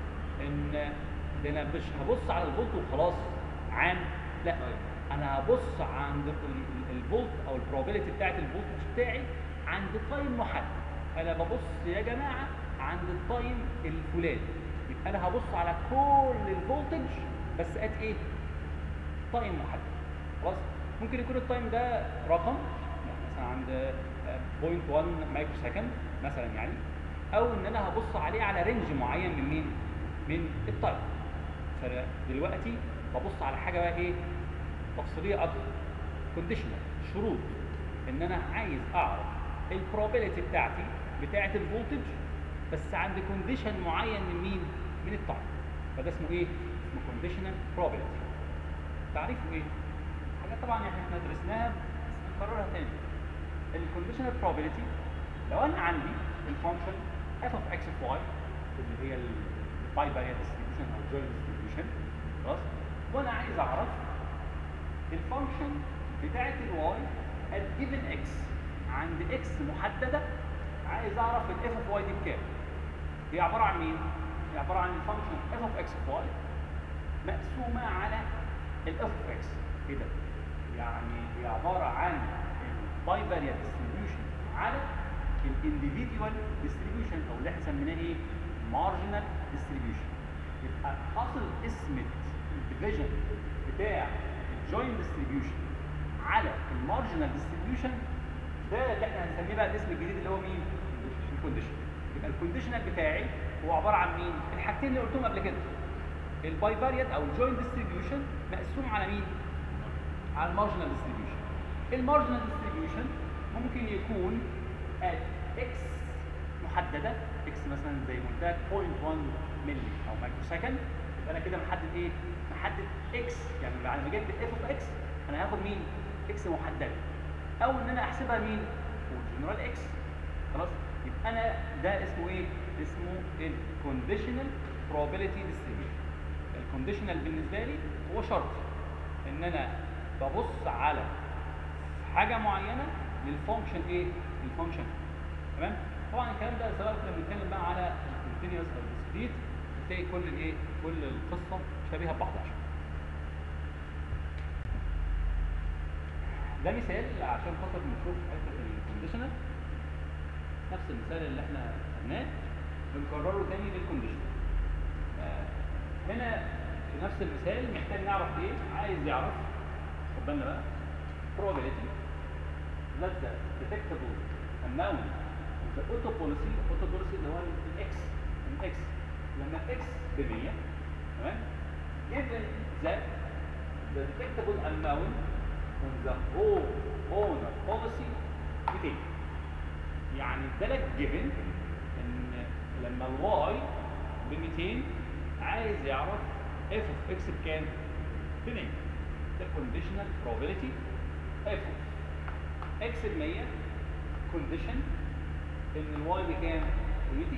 ان ده انا مش هبص على الفولت وخلاص عام لا انا هبص عند ال- ال- الفولت او البروبابيلتي بتاعت الفولت بتاعي عند تايم محدد انا ببص يا جماعه عند التايم الفلاني يبقى انا هبص على كل الفولتج بس ات ايه تايم محدد خلاص ممكن يكون التايم ده رقم يعني مثلا عند آه، 0.1 مايكرو سكند مثلا يعني او ان انا هبص عليه على رينج معين من مين من التايم فدلوقتي ببص على حاجه بقى ايه تفصيليه اكتر كونديشنال شروط ان انا عايز اعرف البروبابيلتي بتاعتي بتاعه الفولتج بس عند كونديشن معين من مين من التايم فده اسمه ايه اسمه كونديشنال probability تعريفه ايه حاجه طبعا احنا درسناها بس نكررها تاني الكونديشنال probability لو انا عندي الفانكشن f of x of y اللي هي الباي باريا ديستريبيوشن او جوين ديستريبيوشن خلاص وانا عايز اعرف الفانكشن بتاعت الواي at given x عند x محدده عايز اعرف الاف اوف واي دي بكام هي عباره عن مين؟ هي عباره عن الفانكشن f of x of y مقسومه على الاف اوف x ايه ده؟ يعني هي عباره عن البايبريال ديستريبيوشن على الانديفيديوال ديستريبيوشن او اللي احنا سميناه ايه؟ مارجنال ديستريبيوشن يبقى حاصل قسمه الديفيجن بتاع الجوين ديستريبيوشن على المارجنال ديستريبيوشن ده اللي احنا هنسميه بقى الاسم الجديد اللي هو مين؟ الكونديشن يبقى الكونديشنال بتاعي هو عباره عن مين؟ الحاجتين اللي قلتهم قبل كده البايفاريات او الجوين ديستريبيوشن مقسوم على مين؟ على المارجنال ديستريبيوشن المارجنال ديستريبيوشن ممكن يكون at x محدده x مثلا زي ما قلت لك 0.1 ملي او مايكرو سكند يبقى انا كده محدد ايه؟ محدد x يعني بعد ما جبت اف اوف x انا هاخد مين؟ x محدده او ان انا احسبها مين؟ جنرال اكس خلاص يبقى انا ده اسمه ايه؟ اسمه الكونديشنال probability distribution الكونديشنال بالنسبه لي هو شرط ان انا ببص على حاجه معينه للفانكشن ايه؟ للفانكشن تمام؟ طبعا الكلام ده سواء كنا بنتكلم بقى على الكونتينوس او الديسكريت تلاقي كل الايه؟ كل القصه شبيهه ببعضها شويه. ده مثال عشان خاطر نشوف حته الكونديشنال نفس المثال اللي احنا خدناه بنكرره تاني للكونديشنال آه هنا في نفس المثال محتاج نعرف ايه عايز يعرف خد بالنا بقى probability that the detectable amount of the auto policy auto policy اللي هو الاكس الاكس لما الاكس ب 100 تمام given that the detectable amount on the whole owner policy 200 يعني ادالك جيفن ان لما الواي ب 200 عايز يعرف اف اوف اكس بكام؟ ب 100 ده كونديشنال probability اف اوف اكس ب 100 كونديشن ان الواي بكام؟ ب 200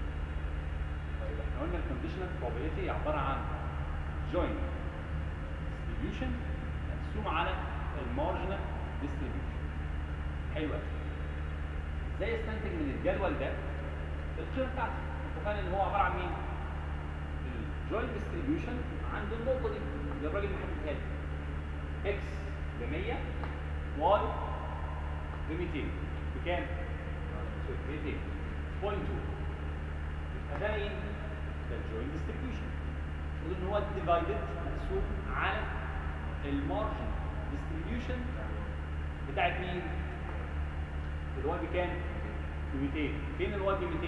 طيب احنا قلنا الكونديشنال probability عباره عن joint distribution مقسوم على المارجنال ديستريبيوشن حلو قوي ازاي استنتج من الجدول ده القيمه بتاعته اتفقنا ان هو عباره عن مين الجوين ديستريبيوشن عند النقطه دي اللي الراجل محددها لي اكس ب 100 واي ب 200 بكام 200 بوينت 2 يبقى ده مين ده الجوين ديستريبيوشن المفروض ان هو ديفايدد مقسوم على المارجن ديستريبيوشن بتاعت مين؟ الواي بكام؟ ب 200 فين الواي ب 200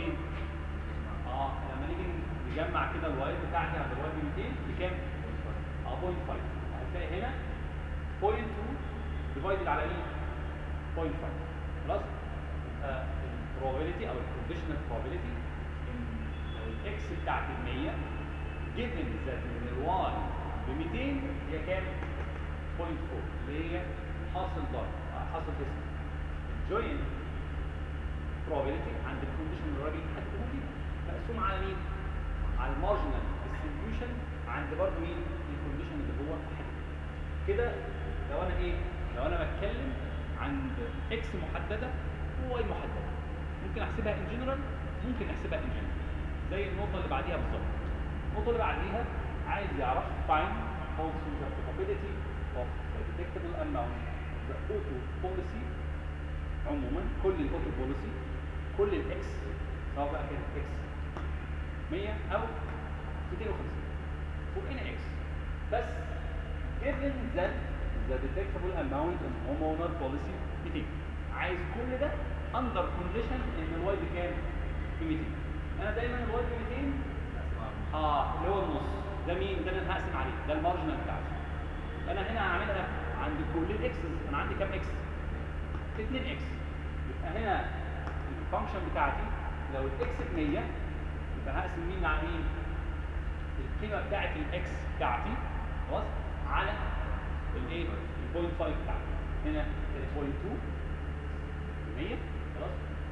اه لما نيجي نجمع كده الواي بتاعتي عند الواي ب 200 بكام اه 0.5 هتلاقي هنا 0.2 ديفايدد على مين 0.5 خلاص يبقى البروبابيلتي او الكونديشنال probability ان لو الاكس بتاعتي ب 100 given that ان الواي ب 200 هي كام 0.4 اللي هي حاصل ضرب حاصل اسم الجوين probability عند الكونديشن اللي الراجل حدده لي مقسوم على مين؟ على المارجنال ديستريبيوشن عند برضه مين؟ الكونديشن اللي هو حدده كده لو انا ايه؟ لو انا بتكلم عند اكس محدده وواي محدده ممكن احسبها ان جنرال ممكن احسبها ان جنرال زي النقطه اللي بعديها بالظبط النقطه اللي بعديها عايز يعرف find also the probability of the detectable amount of the auto policy عموما كل الاوتو بوليسي كل الاكس سواء بقى كانت اكس 100 او 250 for any x بس given that the detectable amount in homeowner policy 200 عايز كل ده under condition ان الواي بكام؟ ب 200 انا دايما الواي ب 200 اه اللي هو النص ده مين؟ ده اللي انا هقسم عليه ده المارجنال بتاعتي انا هنا هعملها عند كل الاكسز انا عندي كام اكس؟ 2 اكس يبقى هنا الفانكشن بتاعتي لو الاكس ب 100 يبقى هقسم مين مع مين؟ القيمه بتاعت الاكس بتاعتي خلاص على الايه؟ البوينت 5 بتاعتي هنا البوينت 2 100 خلاص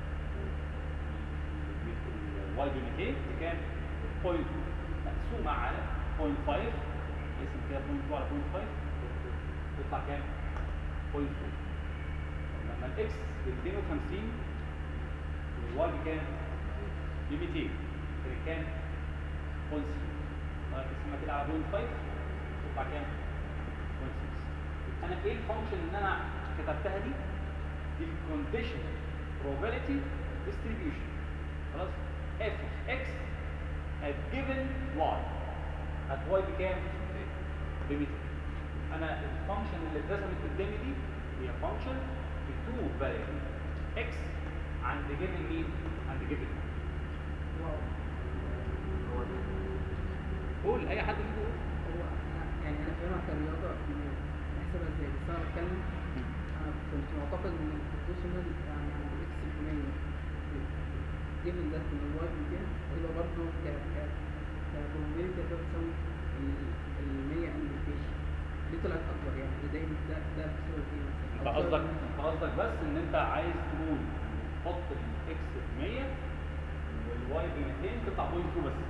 الواي ب 200 بكام؟ بوينت 2 مقسومه على بوينت 5 اسم كده بوينت 2 على بوينت 5 يطلع كام؟ بوينت 2 لما الاكس ب 250 والواي بكام؟ ب 200 كده كام؟ بوينت 6 اقسمها كده على بوينت 5 تطلع كام؟ بوينت 6 انا ايه الفانكشن اللي انا كتبتها دي؟ دي الكونديشن probability distribution خلاص؟ f of x at given y at y بكام؟ ب 200 انا الفانكشن اللي اترسمت قدامي دي هي فانكشن بتو فاريبل x عند جيفن مين؟ عند جيفن واو هو ده قول اي حد فيكم يقول هو أنا- يعني انا فاهمها كرياضه إنه نحسبها ازاي بس انا بتكلم انا كنت معتقد ان البروفيشنال يعني عند اكس الفلانيه جيفن ذات ان الواي 200 ويبقى برضه ك ك كبروبابيلتي ده بتساوي ال 100 انديكيشن دي طلعت اكبر يعني ده ده ده بسبب ايه مثلا؟ انت أو بسبب قصدك إن- انت قصدك بس ان انت عايز تقول حط الاكس ب 100 والواي ب 200 تطلع بوينت 2 بس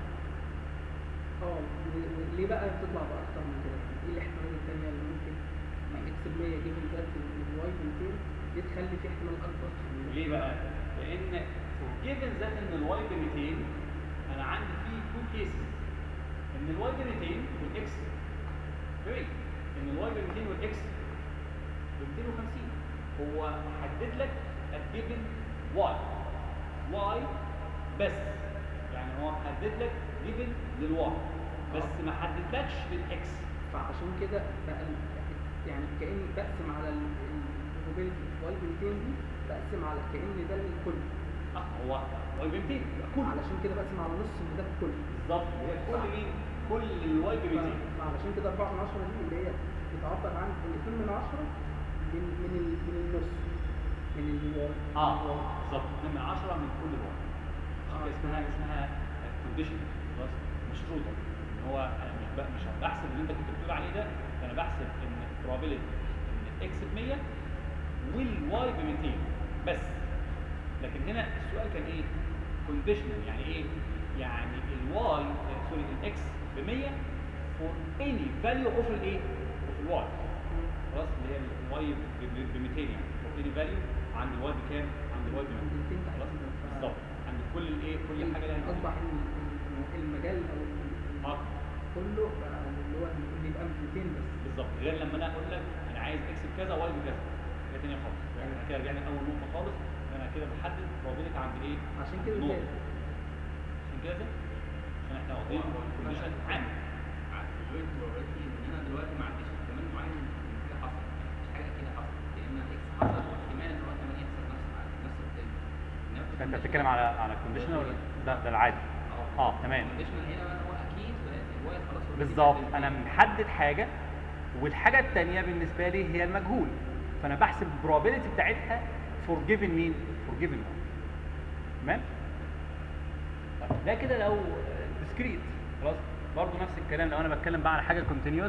اه و- وليه بقى بتطلع باكتر من كده؟ ايه الاحتمالات التانية اللي ممكن يعني اكس ب 100 جيفن ذات الواي ب 200 دي تخلي في احتمال اكبر ليه بقى؟ لان جيفن ذات ان الواي ب 200 انا عندي فيه تو كيسز ان الواي ب 200 والاكس ب 100 ان الواي ب 200 والاكس ب 250 هو حدد لك الجيفن واي واي بس يعني هو محدد لك جيفن للواي بس ما حددلكش للاكس فعشان كده بقى ال- يعني كأني بقسم على البروبابيلتي واي ب 200 دي بقسم على كأن ده الكل اه هو واي ب 200 يبقى كله علشان كده بقسم على نص ان ده الكل بالظبط هي كل مين؟ كل الواي ب 200 فعلشان كده 4 من 10 دي اللي هي بتعبر عن ان 2 من 10 من من ال- من النص من الواي اه بالظبط 2 من 10 من كل واحد آه. اسمها اسمها كونديشن خلاص مشروطه ان هو انا مش ب- مش بحسب اللي انت كنت بتقول عليه ده انا بحسب ان probability ان الاكس ب 100 والواي ب 200 بس لكن هنا السؤال كان ايه؟ كونديشنال يعني ايه؟ يعني الواي سوري الاكس ب 100 for any value of الايه؟ of الواي خلاص اللي هي الواي ب 200 يعني for any value عند الواي بكام؟ عند الواي ب 200 عند 200 خلاص تحديداً. ف- بالظبط عند كل الايه؟ كل حاجه لها اصبح ال- ال- المجال او ال- اه كله بقى اللي هو اللي يبقى 200 بس بالظبط غير لما انا اقول لك انا عايز اكس بكذا واي بكذا حاجه ثانيه خالص يعني احنا كده رجعنا لاول نقطه خالص انا كده بحدد probability عند ايه؟ عشان كده نقطة. زاد عشان كده زاد عشان احنا واخدين كونديشن عام على البروبابيلتي probability ان انا دلوقتي ما عنديش احتمال معين ان حاجه حصلت مفيش حاجه كده حصلت يا اما اكس حصل واحتمال ان هو كمان يحصل نفس نفس التاني انت بتتكلم على على كونديشنال ولا ده ده العادي اه تمام الكونديشنال هنا بقى هو اكيد الواي خلاص already بالظبط ثابت. انا محدد حاجه والحاجه الثانيه بالنسبه لي هي المجهول فانا بحسب البروبابيلتي بتاعتها فور جيفن مين فور جيفن تمام طيب ده كده لو ديسكريت خلاص برضه نفس الكلام لو انا بتكلم بقى على حاجه كونتينيوس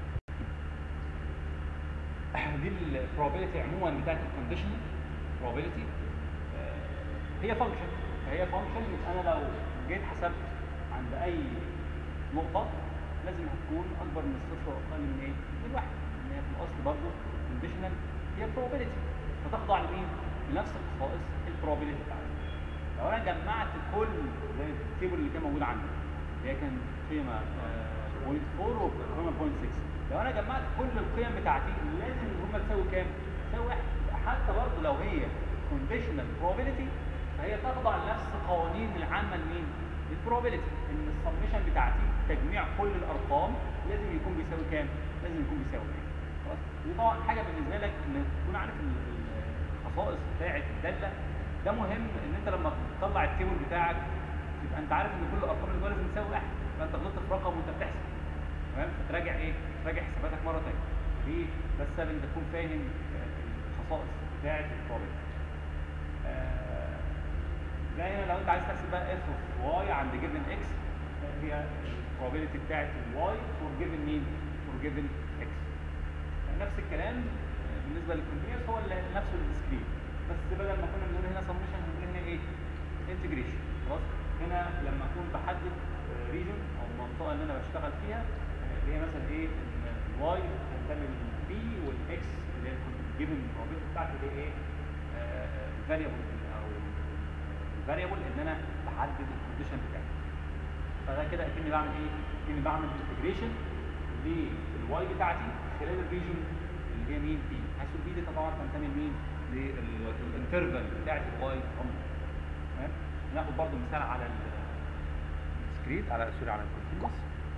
دي البروبابيلتي عموما بتاعت الكونديشن probability آه، هي فانكشن فهي فانكشن يبقى انا لو جيت حسبت عند اي نقطة لازم هتكون أكبر من الصفر وأقل من إيه؟ من الواحد، لأن هي في الأصل برضه conditional هي probability فتخضع لمين؟ لنفس الخصائص البروبابيلتي بتاعتها لو انا جمعت كل زي التيبل اللي كان موجود عندي اللي هي كان قيمه آه، 0.4 وقيمه 0.6 لو انا جمعت كل القيم بتاعتي لازم ان هم تساوي كام؟ تساوي واحد حتى برضه لو هي conditional probability فهي تخضع لنفس القوانين العامه لمين؟ للبروبابيلتي ان السمشن بتاعتي تجميع كل الارقام لازم يكون بيساوي كام؟ لازم يكون بيساوي كام؟ خلاص؟ دي طبعا حاجه بالنسبه لك ان تكون عارف ال- ال- الخصائص بتاعه الداله ده مهم ان انت لما تطلع التيبل بتاعك يبقى انت عارف ان كل الارقام اللي جوه لازم تساوي واحد فانت غلطت في رقم وانت بتحسب تمام فتراجع ايه؟ تراجع حساباتك مره ثانيه دي ده السبب ان تكون فاهم آه، الخصائص بتاعه البروبابيلتي آه، زي هنا لو انت عايز تحسب بقى اف اوف واي عند جيفن اكس هي البروبابيلتي بتاعت الواي فور جيفن مين؟ فور جيفن اكس نفس الكلام آه، بالنسبه للكونتينوس هو اللي نفسه الديسكريت بس بدل ما كنا بنقول هنا سمشن هنقول هنا ايه؟ انتجريشن خلاص هنا لما اكون بحدد ريجن او المنطقه اللي انا بشتغل فيها آه، اللي هي مثلا ايه ان الواي تنتمي للبي والاكس اللي هي الجيفن probability بتاعتي اللي هي ايه؟ الفاريبل او الفاريبل ان انا بحدد الكونديشن بتاعي فده كده اكني بعمل ايه؟ اكني بعمل انتجريشن للواي بتاعتي خلال الريجن اللي هي مين بي حيث البي دي طبعا تنتمي لمين؟ للانترفال بتاعت الواي عمر تمام؟ ناخد برضو مثال على الديسكريت على سوري على الكونتينوس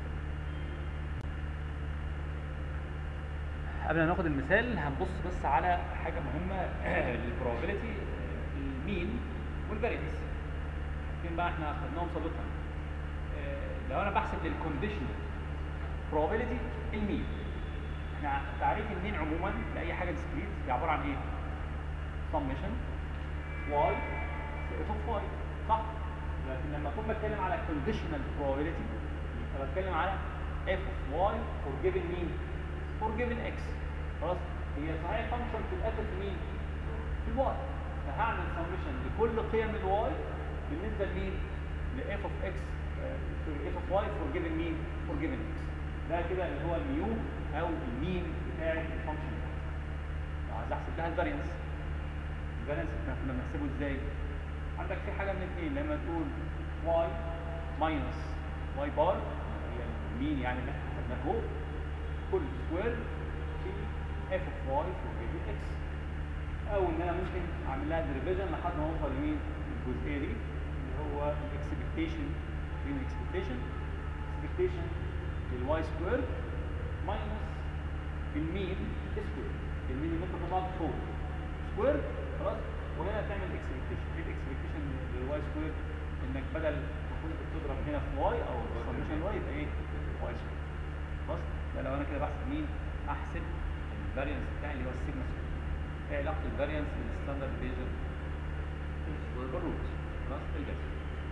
قبل ما ناخد المثال هنبص بس على حاجه مهمه للبروبابيلتي المين والفاريانس فين بقى احنا خدناهم سابقا آه، لو انا بحسب للكونديشنال probability المين احنا تعريف المين عموما لاي حاجه ديسكريت هي عباره عن ايه؟ summation y f of y صح؟ لكن لما اكون بتكلم على conditional probability يبقى بتكلم على f of y for given مين؟ for given x خلاص؟ هي صحيح فانكشن في الاخر في مين؟ في الواي فهعمل summation لكل قيم الواي بالنسبه لمين؟ ل f of x آه، sorry f of y for given مين؟ for given x ده كده اللي هو الميو او المين بتاع الفانكشن لو عايز احسب لها الفارينس الفارينس احنا كنا بنحسبه ازاي؟ عندك في حاجه من الاثنين لما تقول y minus y بار هي المين يعني اللي احنا حسبناه فوق كل سكوير في f of y في given x او ان انا ممكن اعمل لها ديريفيجن لحد ما اوصل لمين؟ الجزئيه دي اللي هو الاكسبكتيشن مين الاكسبكتيشن؟ اكسبكتيشن للواي سكوير ماينس المين سكوير المين اللي انت طلعت فوق سكوير خلاص وهنا تعمل اكسبكتيشن ايه الاكسبكتيشن للواي سكوير انك بدل ما كنت بتضرب هنا في واي او سميشن واي يبقى ايه واي سكوير خلاص ده لو انا كده بحسب مين احسب الفاريانس بتاعي اللي هو السيجما سكوير ايه علاقه الفاريانس بالستاندرد ديفيجن بالروت خلاص الجذر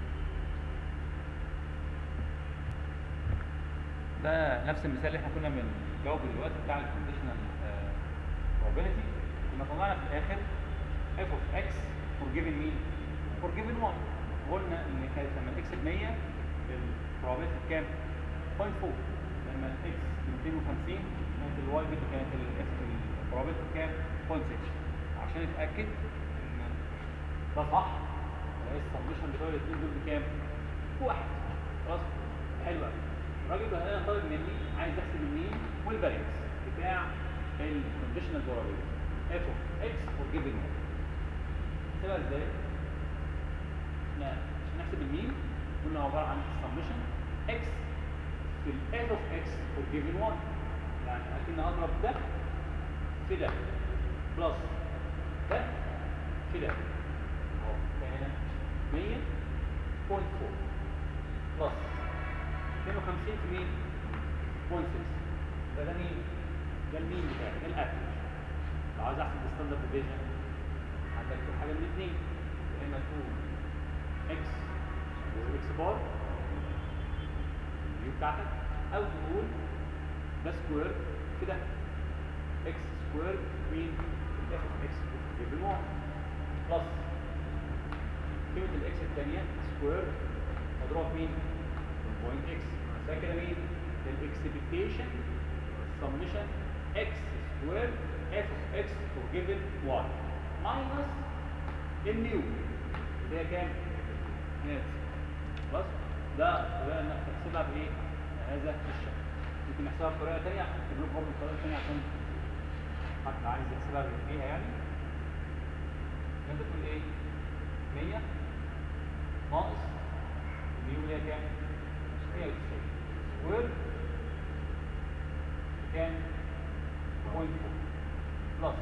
ده نفس المثال اللي احنا كنا بنجاوبه دلوقتي بتاع الكونديشنال probability كنا طلعنا في الاخر f of x for given مين؟ for given 1 قلنا ان كانت لما الاكس ب 100 البروبابيلتي بكام؟ 0.4 لما الاكس ب 250 كانت الواي بت كانت البروبابيلتي بكام؟ 0.6 عشان اتاكد ان ده صح ولا السمشن بتوع الاثنين دول بكام؟ بواحد خلاص حلو قوي الراجل بقى انا طالب مني عايز احسب المين والفارينس بتاع الكونديشنال probability f of x for given one نحسبها ازاي؟ احنا عشان نحسب المين قلنا عباره عن summation x في ال f of x for given one يعني اكن اضرب ده في ده بلس ده في ده اهو هنا 100.4 بلس 52 في مين؟ 0.6 ده ده مين؟ ده المين بتاعي ده الافرج لو عايز احسب الستاندرد ديفيجن عندك في حاجه من الاثنين يا اما تقول اكس واكس بار الفيو بتاعتك او تقول ده سكوير في ده اكس سكوير مين؟ الاف اوف اكس جيفن 1 بلس قيمه الاكس الثانيه سكوير مضروبه في مين؟ بوينت اكس ده كده مين؟ الاكسبكتيشن سمشن اكس سكوير f of x for given y minus النيو اللي هي كام؟ ناس خلاص ده طريقه انك تحسبها بايه؟ هذا الشكل ممكن نحسبها بطريقه ثانيه اكتب لكم برضه بطريقه ثانيه عشان حد عايز يحسبها بيها يعني انت تقول ايه 100 ناقص النيو اللي هي كام 190 سكوير كام 0.4 بلس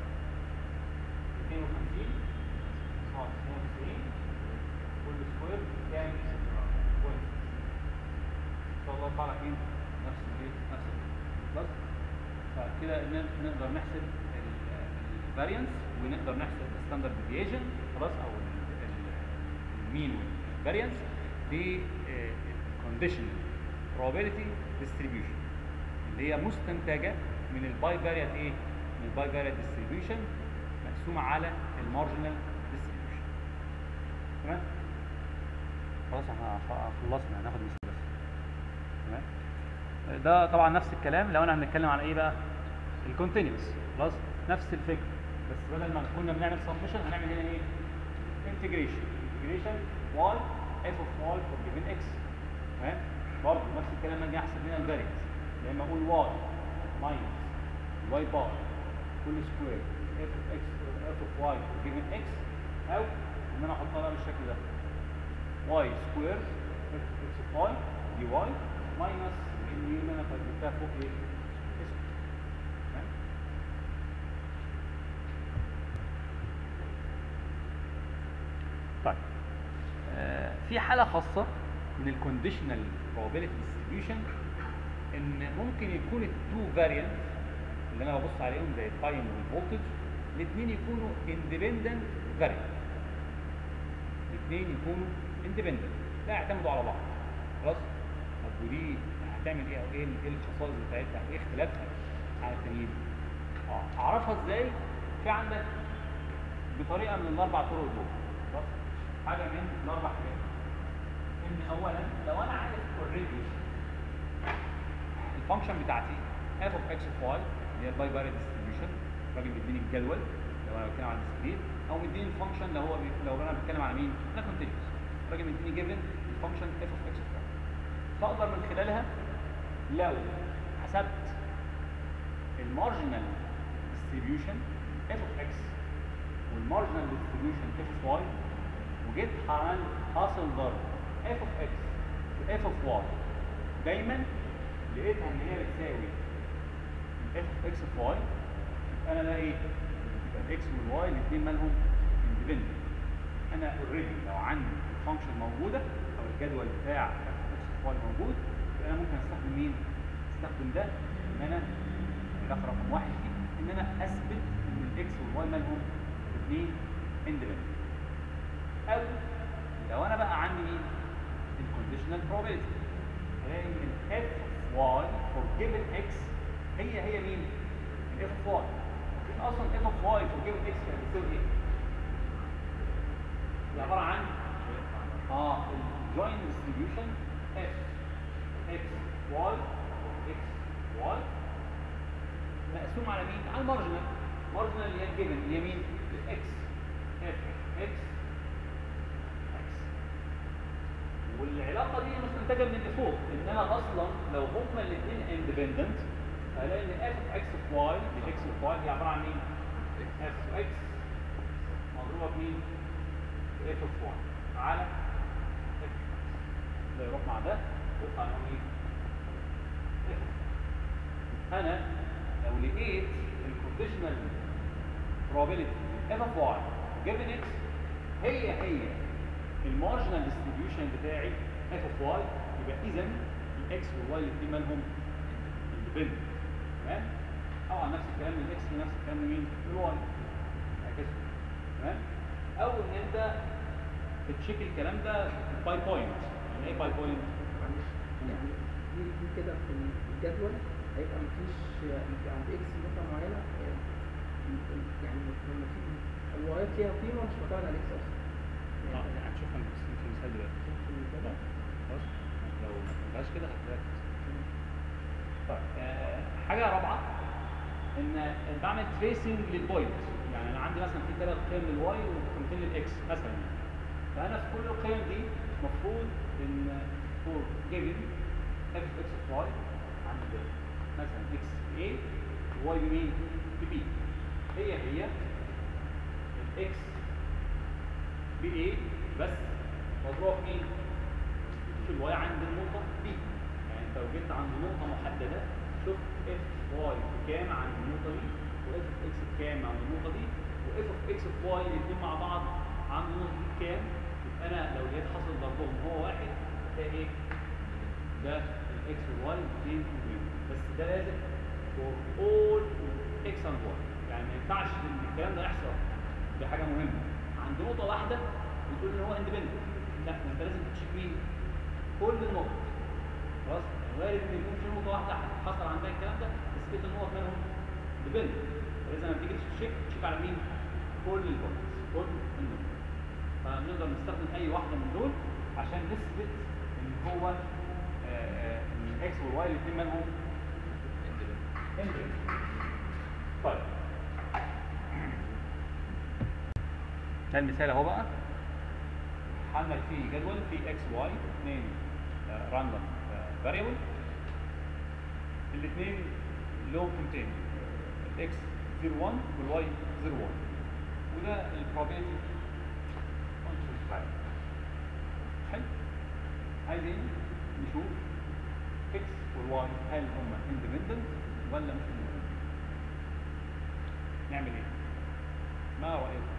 250 ناقص 92 كل سكوير كام 0.6 ان شاء الله يطلع لك ايه نفس الايه نفس بلس فكده ن- نقدر نحسب الفاريانس ونقدر نحسب الستاندرد ديفيشن خلاص او المين والفاريانس بالكونديشنال probability distribution اللي هي مستنتجه من الباي فاريات ايه؟ من الباي فاريات distribution مقسومه على المارجنال distribution تمام؟ خلاص احنا خ- خلصنا هناخد مثال بس تمام؟ ده طبعا نفس الكلام لو انا هنتكلم على ايه بقى؟ الكونتينوس خلاص نفس الفكره بس بدل ما كنا بنعمل سبمشن هنعمل هنا ايه؟ انتجريشن انتجريشن واي اف اوف واي فور جيفن اكس تمام؟ برضه نفس الكلام اجي احسب هنا الفارينس يا اما اقول واي ماينس واي بار كل سكوير اف اوف اكس اف اوف واي فور جيفن اكس او ان انا احطها بقى بالشكل ده واي سكوير اف اوف واي دي واي ماينس النيو اللي انا جبتها فوق ايه؟ اسود تمام؟ طيب آه، في حالة خاصة من الكونديشنال probability distribution ان ممكن يكون التو فاريانت اللي انا ببص عليهم زي التايم والفولتج الاثنين يكونوا independent variant الاثنين يكونوا independent لا يعتمدوا على بعض خلاص طب ودي هتعمل ايه او ايه ايه الخصائص بتاعتها ايه اختلافها عن التانيين اه اعرفها ازاي في عندك بطريقه من الاربع طرق دول خلاص حاجه من الاربع حاجات ان اولا لو انا عارف اوريدي الفانكشن بتاعتي f of x of y اللي هي الباي فاريت ديستريبيوشن الراجل بيديني الجدول لو انا بتكلم على الديسكريت او مديني الفانكشن لو هو بي... لو انا بتكلم على مين؟ انا كونتينوس الراجل مديني جيفن الفانكشن f of x of y فاقدر من خلالها لو حسبت المارجنال ديستريبيوشن f of x والمارجنال ديستريبيوشن f of y وجيت عملت حاصل ضرب f of x في f of y دايما لقيتها ان هي بتساوي f of x of y يبقى انا ده ايه؟ يبقى الاكس والواي الاثنين مالهم اندبندنت انا اوريدي لو عندي الفانكشن موجوده او الجدول بتاع f of x of y موجود يبقى انا ممكن استخدم مين؟ استخدم ده ان انا الاخر رقم واحد دي ان انا اثبت ان الاكس والواي مالهم الاثنين اندبندنت او لو انا بقى عندي مين الكونديشنال probability هلاقي ان اف واي فور جيفن اكس هي هي مين الاف واي لكن اصلا اف اوف واي فور جيفن اكس كانت بتساوي ايه هي عباره عن اه الجوين ديستريبيوشن اف اكس واي اكس واي مقسوم على مين على المارجنال مارجنال اللي هي الجيفن اللي هي مين الاكس اف اكس اكس والعلاقه دي مستنتجه من اللي فوق ان انا اصلا لو هما الاثنين اندبندنت هلاقي ان اف اوف اكس اوف واي الاكس اوف واي هي عباره عن مين؟ اف اوف اكس مضروبه بمين؟ اف اوف واي على اف ده يروح مع ده يطلع لهم ايه؟ F. انا لو لقيت الكونديشنال probability اف اوف واي جيفن اكس هي هي المارجنال ديستريبيوشن بتاعي اف اوف واي يبقى اذا الاكس والواي الاثنين مالهم اندبندنت تمام طبعا نفس الكلام من الاكس نفس الكلام من مين؟ من الواي هكذا تمام او ان انت بتشيك الكلام ده باي بوينت يعني ايه باي بوينت؟ يعني دي دي كده في الجدول هيبقى مفيش انت عند اكس نقطة معينة آه، ال- ال- يعني لما في الوايات فيها قيمة مش معتمد على اكس اصلا اه يعني هنشوفها في المثال دلوقتي في الجدول خلاص لو ما فهمتهاش كده هتلاقي طيب آه، حاجه رابعه ان بعمل تريسنج للبوينت يعني انا عندي مثلا في ثلاث قيم للواي وقيمتين للاكس مثلا فانا في كل القيم دي المفروض ان فور جيفن اف اكس اوف واي عند مثلا اكس اي واي بمين؟ ببي هي هي الاكس بايه بس مضروب مين؟ في الواي عند النقطة بي يعني انت لو جيت عند نقطة محددة شوف اف واي بكام عند النقطة دي واف اوف اكس بكام عند النقطة دي واف اوف اكس اوف واي الاثنين مع بعض عند النقطة دي بكام يبقى انا لو جيت حاصل ضربهم هو واحد هتلاقي ايه؟ ده الاكس والواي الاثنين موجودين بس ده لازم for all x and y يعني ما ينفعش ان الكلام ده يحصل دي حاجة مهمة عند نقطة واحدة بتقول ان هو اندبندنت لا ده انت لازم تشيك مين؟ كل النقط خلاص وارد ان يكون في نقطه واحده حصل عندها الكلام ده بس بقيه النقط منهم ديبند فلازم لما تيجي تشيك تشيك على مين؟ كل البوينتس كل النقط فنقدر نستخدم اي واحده من دول عشان نثبت ان هو آه، آه، ان الاكس والواي الاثنين منهم اندبند طيب ده المثال اهو بقى عندك فيه جدول فيه اكس واي اثنين راندوم فاريبل الاثنين لهم قيمتين الاكس 01 والواي 01 وده البروبابيلتي فانكشن بتاعي حلو عايزين نشوف اكس والواي هل هم اندبندنت ولا مش اندبندنت نعمل ايه؟ ما رايكم؟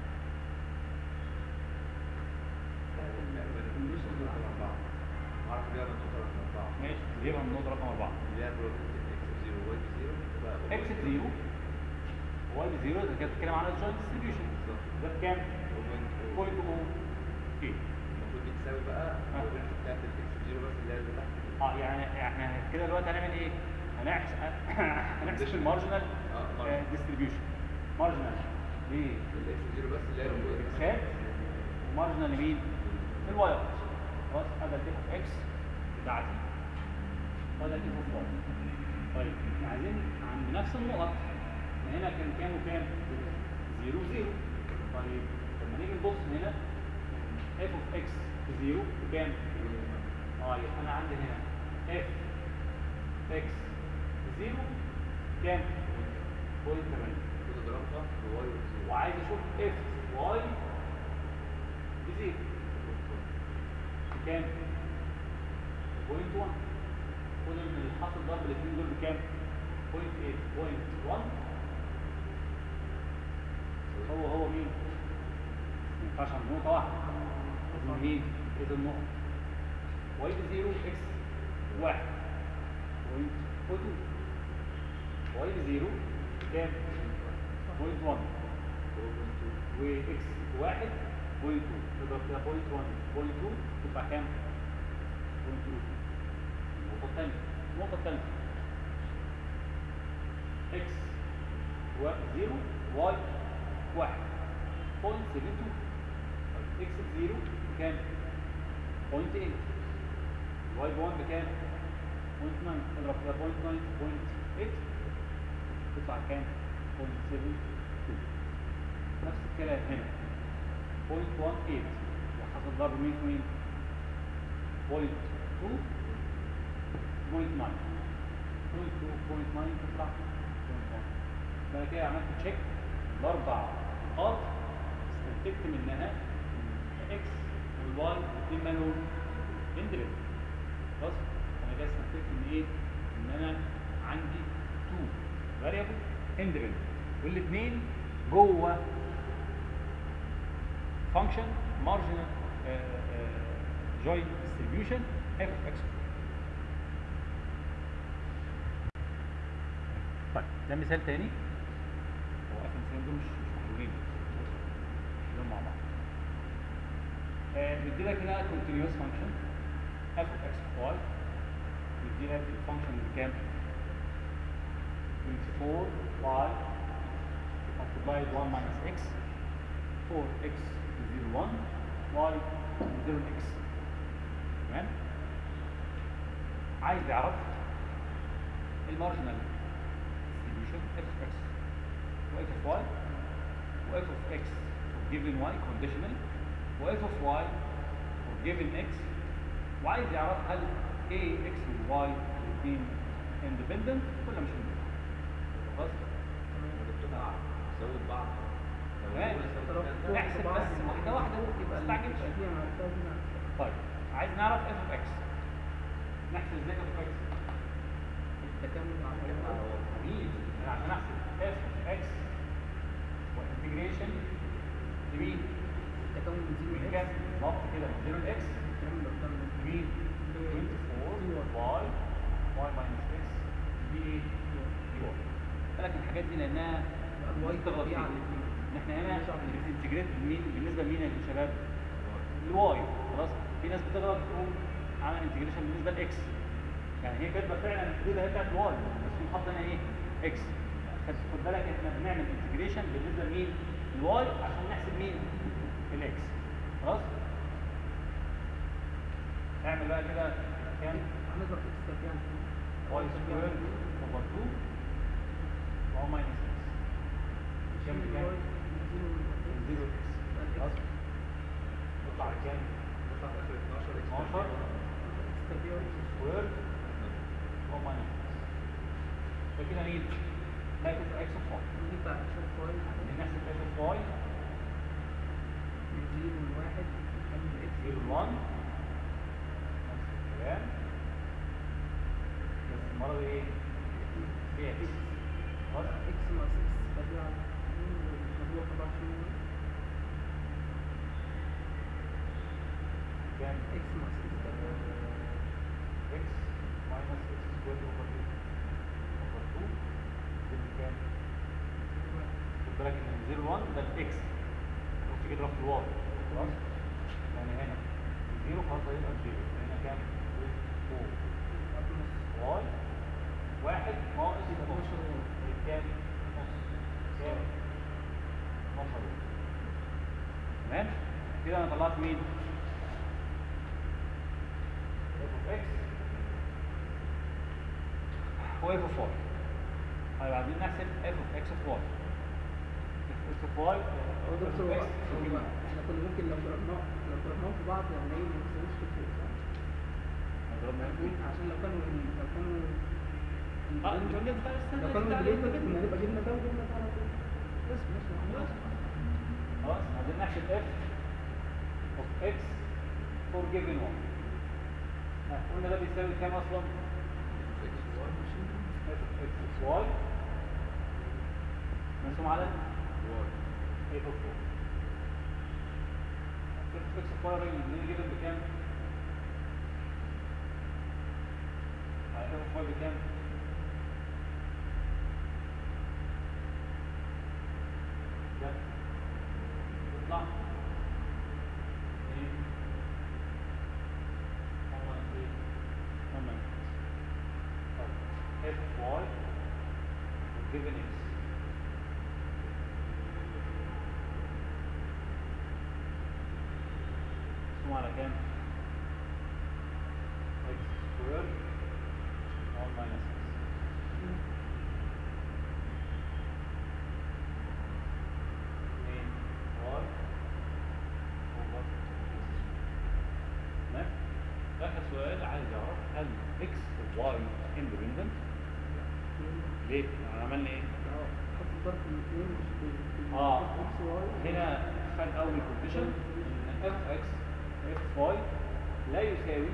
الكونديشن دول على بعض عارف ليه انا النقطه رقم اربعه ماشي نجيبها من النقطه رقم اربعه اللي هي probability اكس بزيرو واي بزيرو تبقى اكس بزيرو واي بزيرو ده كده بتتكلم على الجوينت ديستريبيوشن بالظبط ده بكام؟ وبوينت بوينت او ايه المفروض دي تساوي بقى آه. probability بتاعت الاكس بزيرو بس اللي هي اللي تحت دي. اه يعني احنا كده دلوقتي هنعمل ايه؟ هنحسب هنحسب المارجنال اه marginal. ديستريبيوشن مارجنال ليه؟ الاكس بزيرو بس اللي هي المفروض الاكسات ومارجنال لمين؟ للواير خلاص هذا الاف اوف اكس بتاعتي وهذا الاف اوف واي طيب عايزين عند نفس النقط إحنا هنا كان كام وكام؟ زيرو زيرو طيب لما نيجي نبص هنا اف اوف اكس بزيرو بكام؟ اه يبقى انا عندي هنا اف اكس زيرو كام؟ بوينت 8 المفروض اضربها بواي وبزيرو وعايز اشوف اف واي بزيرو بكام؟ بوينت 1 خد ان الحاصل ضرب الاثنين دول بكام؟ بوينت 8 بوينت 1 هو هو مين؟ ما ينفعش عند نقطة واحدة لازم مين؟ إذا النقط واي بزيرو اكس واحد بوينت 2 واي بزيرو كام؟ بوينت 1 واكس واحد بوينت 2 تضرب فيها بوينت 1 بوينت 2 تطلع كام؟ بوينت 2 النقطة الثانية النقطة الثالثة اكس و 0 واي 1 بوينت 72 طيب اكس ب 0 بكام؟ بوينت 8 واي ب 1 بكام؟ بوينت 9 تضرب فيها بوينت 9 بوينت 8 تطلع كام؟ بوينت 72 نفس الكلام هنا بوينت 18 وحصل ضرب مين في مين؟ بوينت 2 بوينت 9 بوينت 2 بوينت 9 تطلع بوينت 1 بعد كده عملت تشيك الاربع نقاط استنتجت منها ان اكس والواي الاثنين مالهم اندبندنت خلاص انا كده استنتجت ان ايه؟ ان انا عندي 2 فاريبل اندبندنت والاثنين جوه function marginal uh, uh, joint distribution f of x طيب ده مثال تاني هو اخر مثالين دول مش مش محلولين دول مع بعض آه، بيدي لك هنا continuous function f of x of y بيدي لك الفانكشن بكام 24 y multiplied 1 minus x 4x 0 1 y 0 x تمام عايز يعرف المارجنال distribution f of x و f of y و f of x for given y conditional و f of y for given x وعايز يعرف هل a x و y الاثنين independent ولا مش independent خلاص دكتور زود بعض لو تمام. هو يساوي طرف كذا، احسب بعض بس واحدة واحدة يبقى ما تستعجلش. يبقى دي عرفتها دي عرفتها. طيب عايز نعرف f of x نحسب ازاي f of x التكامل مع الأول. جميل انا عشان احسب f of x وانتجريشن لمين؟ التكامل من زيرو من لإكس. كام؟ بالظبط كده من 0 ل x الكلام اللي قدامنا ده. مين؟ 24 y y minus x دي ايه؟ دي y بالك من الحاجات دي لانها يبقى الواي تغلط طبيعي فيها على الاثنين. ان احنا هنا مش على الاثنين. بننتجريت مين بالنسبه لمين يا شباب؟ الواي خلاص في ناس بتغلط تقول عمل انتجريشن بالنسبه لاكس يعني هي كاتبه فعلا الحدود اهي بتاعت الواي بس في حاطه هنا ايه؟ اكس خد خد بالك احنا بنعمل انتجريشن بالنسبه لمين؟ الواي عشان نحسب مين؟ الاكس خلاص؟ اعمل بقى كده كام؟ هنضرب اكس تربيع واي سكوير اوفر 2 واي ماينس اكس كام بكام؟ من 0 ل خلاص؟ يطلع على كام؟ يطلع في آخر 12 12 سكوير واي ماينس اكس فكده مين؟ هاخد اكس اوف واي نحسب اكس اوف واي 0 1 نفس الكلام بس المره دي ايه؟ في اكس خلاص؟ كام؟ x minus x squared over 2 over 2 يدي كام؟ خد بالك ان 0 1 ده الاكس مش تيجي تضرب في الواي خلاص؟ يعني هنا 0 خلاص هيبقى 0 هنا كام؟ 4 واي واحد ناقص نص كام؟ نص كام؟ 12 تمام؟ كده انا طلعت مين؟ f of x و f of y طيب عايزين نحسب f of x of y f of y هو f دكتور of هو x هو احنا كنا ممكن لو ضربناه لو ضربناهم في بعض هنلاقي ما بيساويش كتير صح؟ هنضربنا ممكن عشان لو كانوا لو كانوا اه انت قلت بقى استنى لو كانوا استنى، بليتر استنى. كنا نبقى جبنا ده وجبنا ده على طول بس ماشي خلاص خلاص عايزين نحسب f of x for given y ها، قلنا ده بيساوي كام اصلا؟ f of x of y مقسوم على f of y f of x of y راجل اللي جيفن بكام؟ على f of y بكام؟ ده يطلع ايه؟ هما ايه؟ هما طيب f y given x مقسوم على كام؟ x square 1 minus x اثنين y over تمام؟ آخر سؤال عايز يعرف هل x و y independent؟ ليه؟ عملنا ايه؟ خط الضرب من الاثنين مش بال- بال- اه اكس واي هنا خد اول كونديشن ان اف اكس اف واي لا يساوي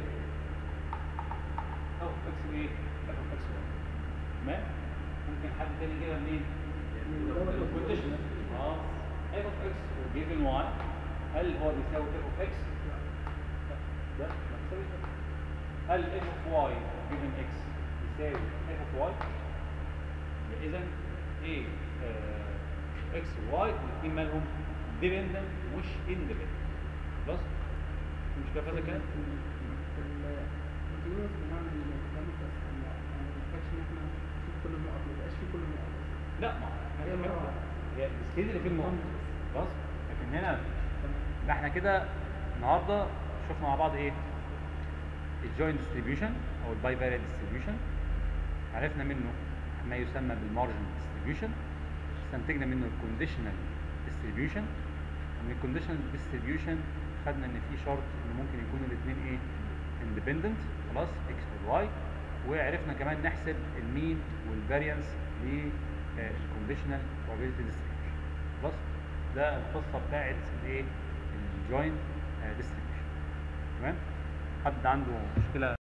اف اكس ايه؟ اف اكس واي تمام؟ ممكن حد تاني كده منين؟ الكونديشن اه اف اوف اكس وجيفن واي هل هو بيساوي اف اوف اكس؟ لا ده ما بيساويش ده. هل اف اوف واي جيفن اكس يساوي اف اوف واي؟ اذا ايه اكس وواي الاثنين مالهم ديبندنت مش اندبندنت خلاص مش كده هذا كده الكونتينوس بنعمل الكلام بس ما ما نحتاجش ان احنا نشوف كل النقط ما يبقاش في كل النقط لا ما هي هي مرة واحدة. هي السكيل اللي فيه النقط خلاص لكن هنا ده احنا كده النهارده شفنا مع بعض ايه الجوين ديستريبيوشن او الباي فاريال ديستريبيوشن عرفنا منه ما يسمى بالمارجن ديستريبيوشن استنتجنا منه الكونديشنال ديستريبيوشن ومن الكونديشنال ديستريبيوشن خدنا ان في شرط ان ممكن يكونوا الاثنين ايه اندبندنت خلاص اكس والواي وعرفنا كمان نحسب المين والفاريانس للكونديشنال probability distribution خلاص ده القصه بتاعت الايه الجوين ديستريبيوشن تمام حد عنده مشكله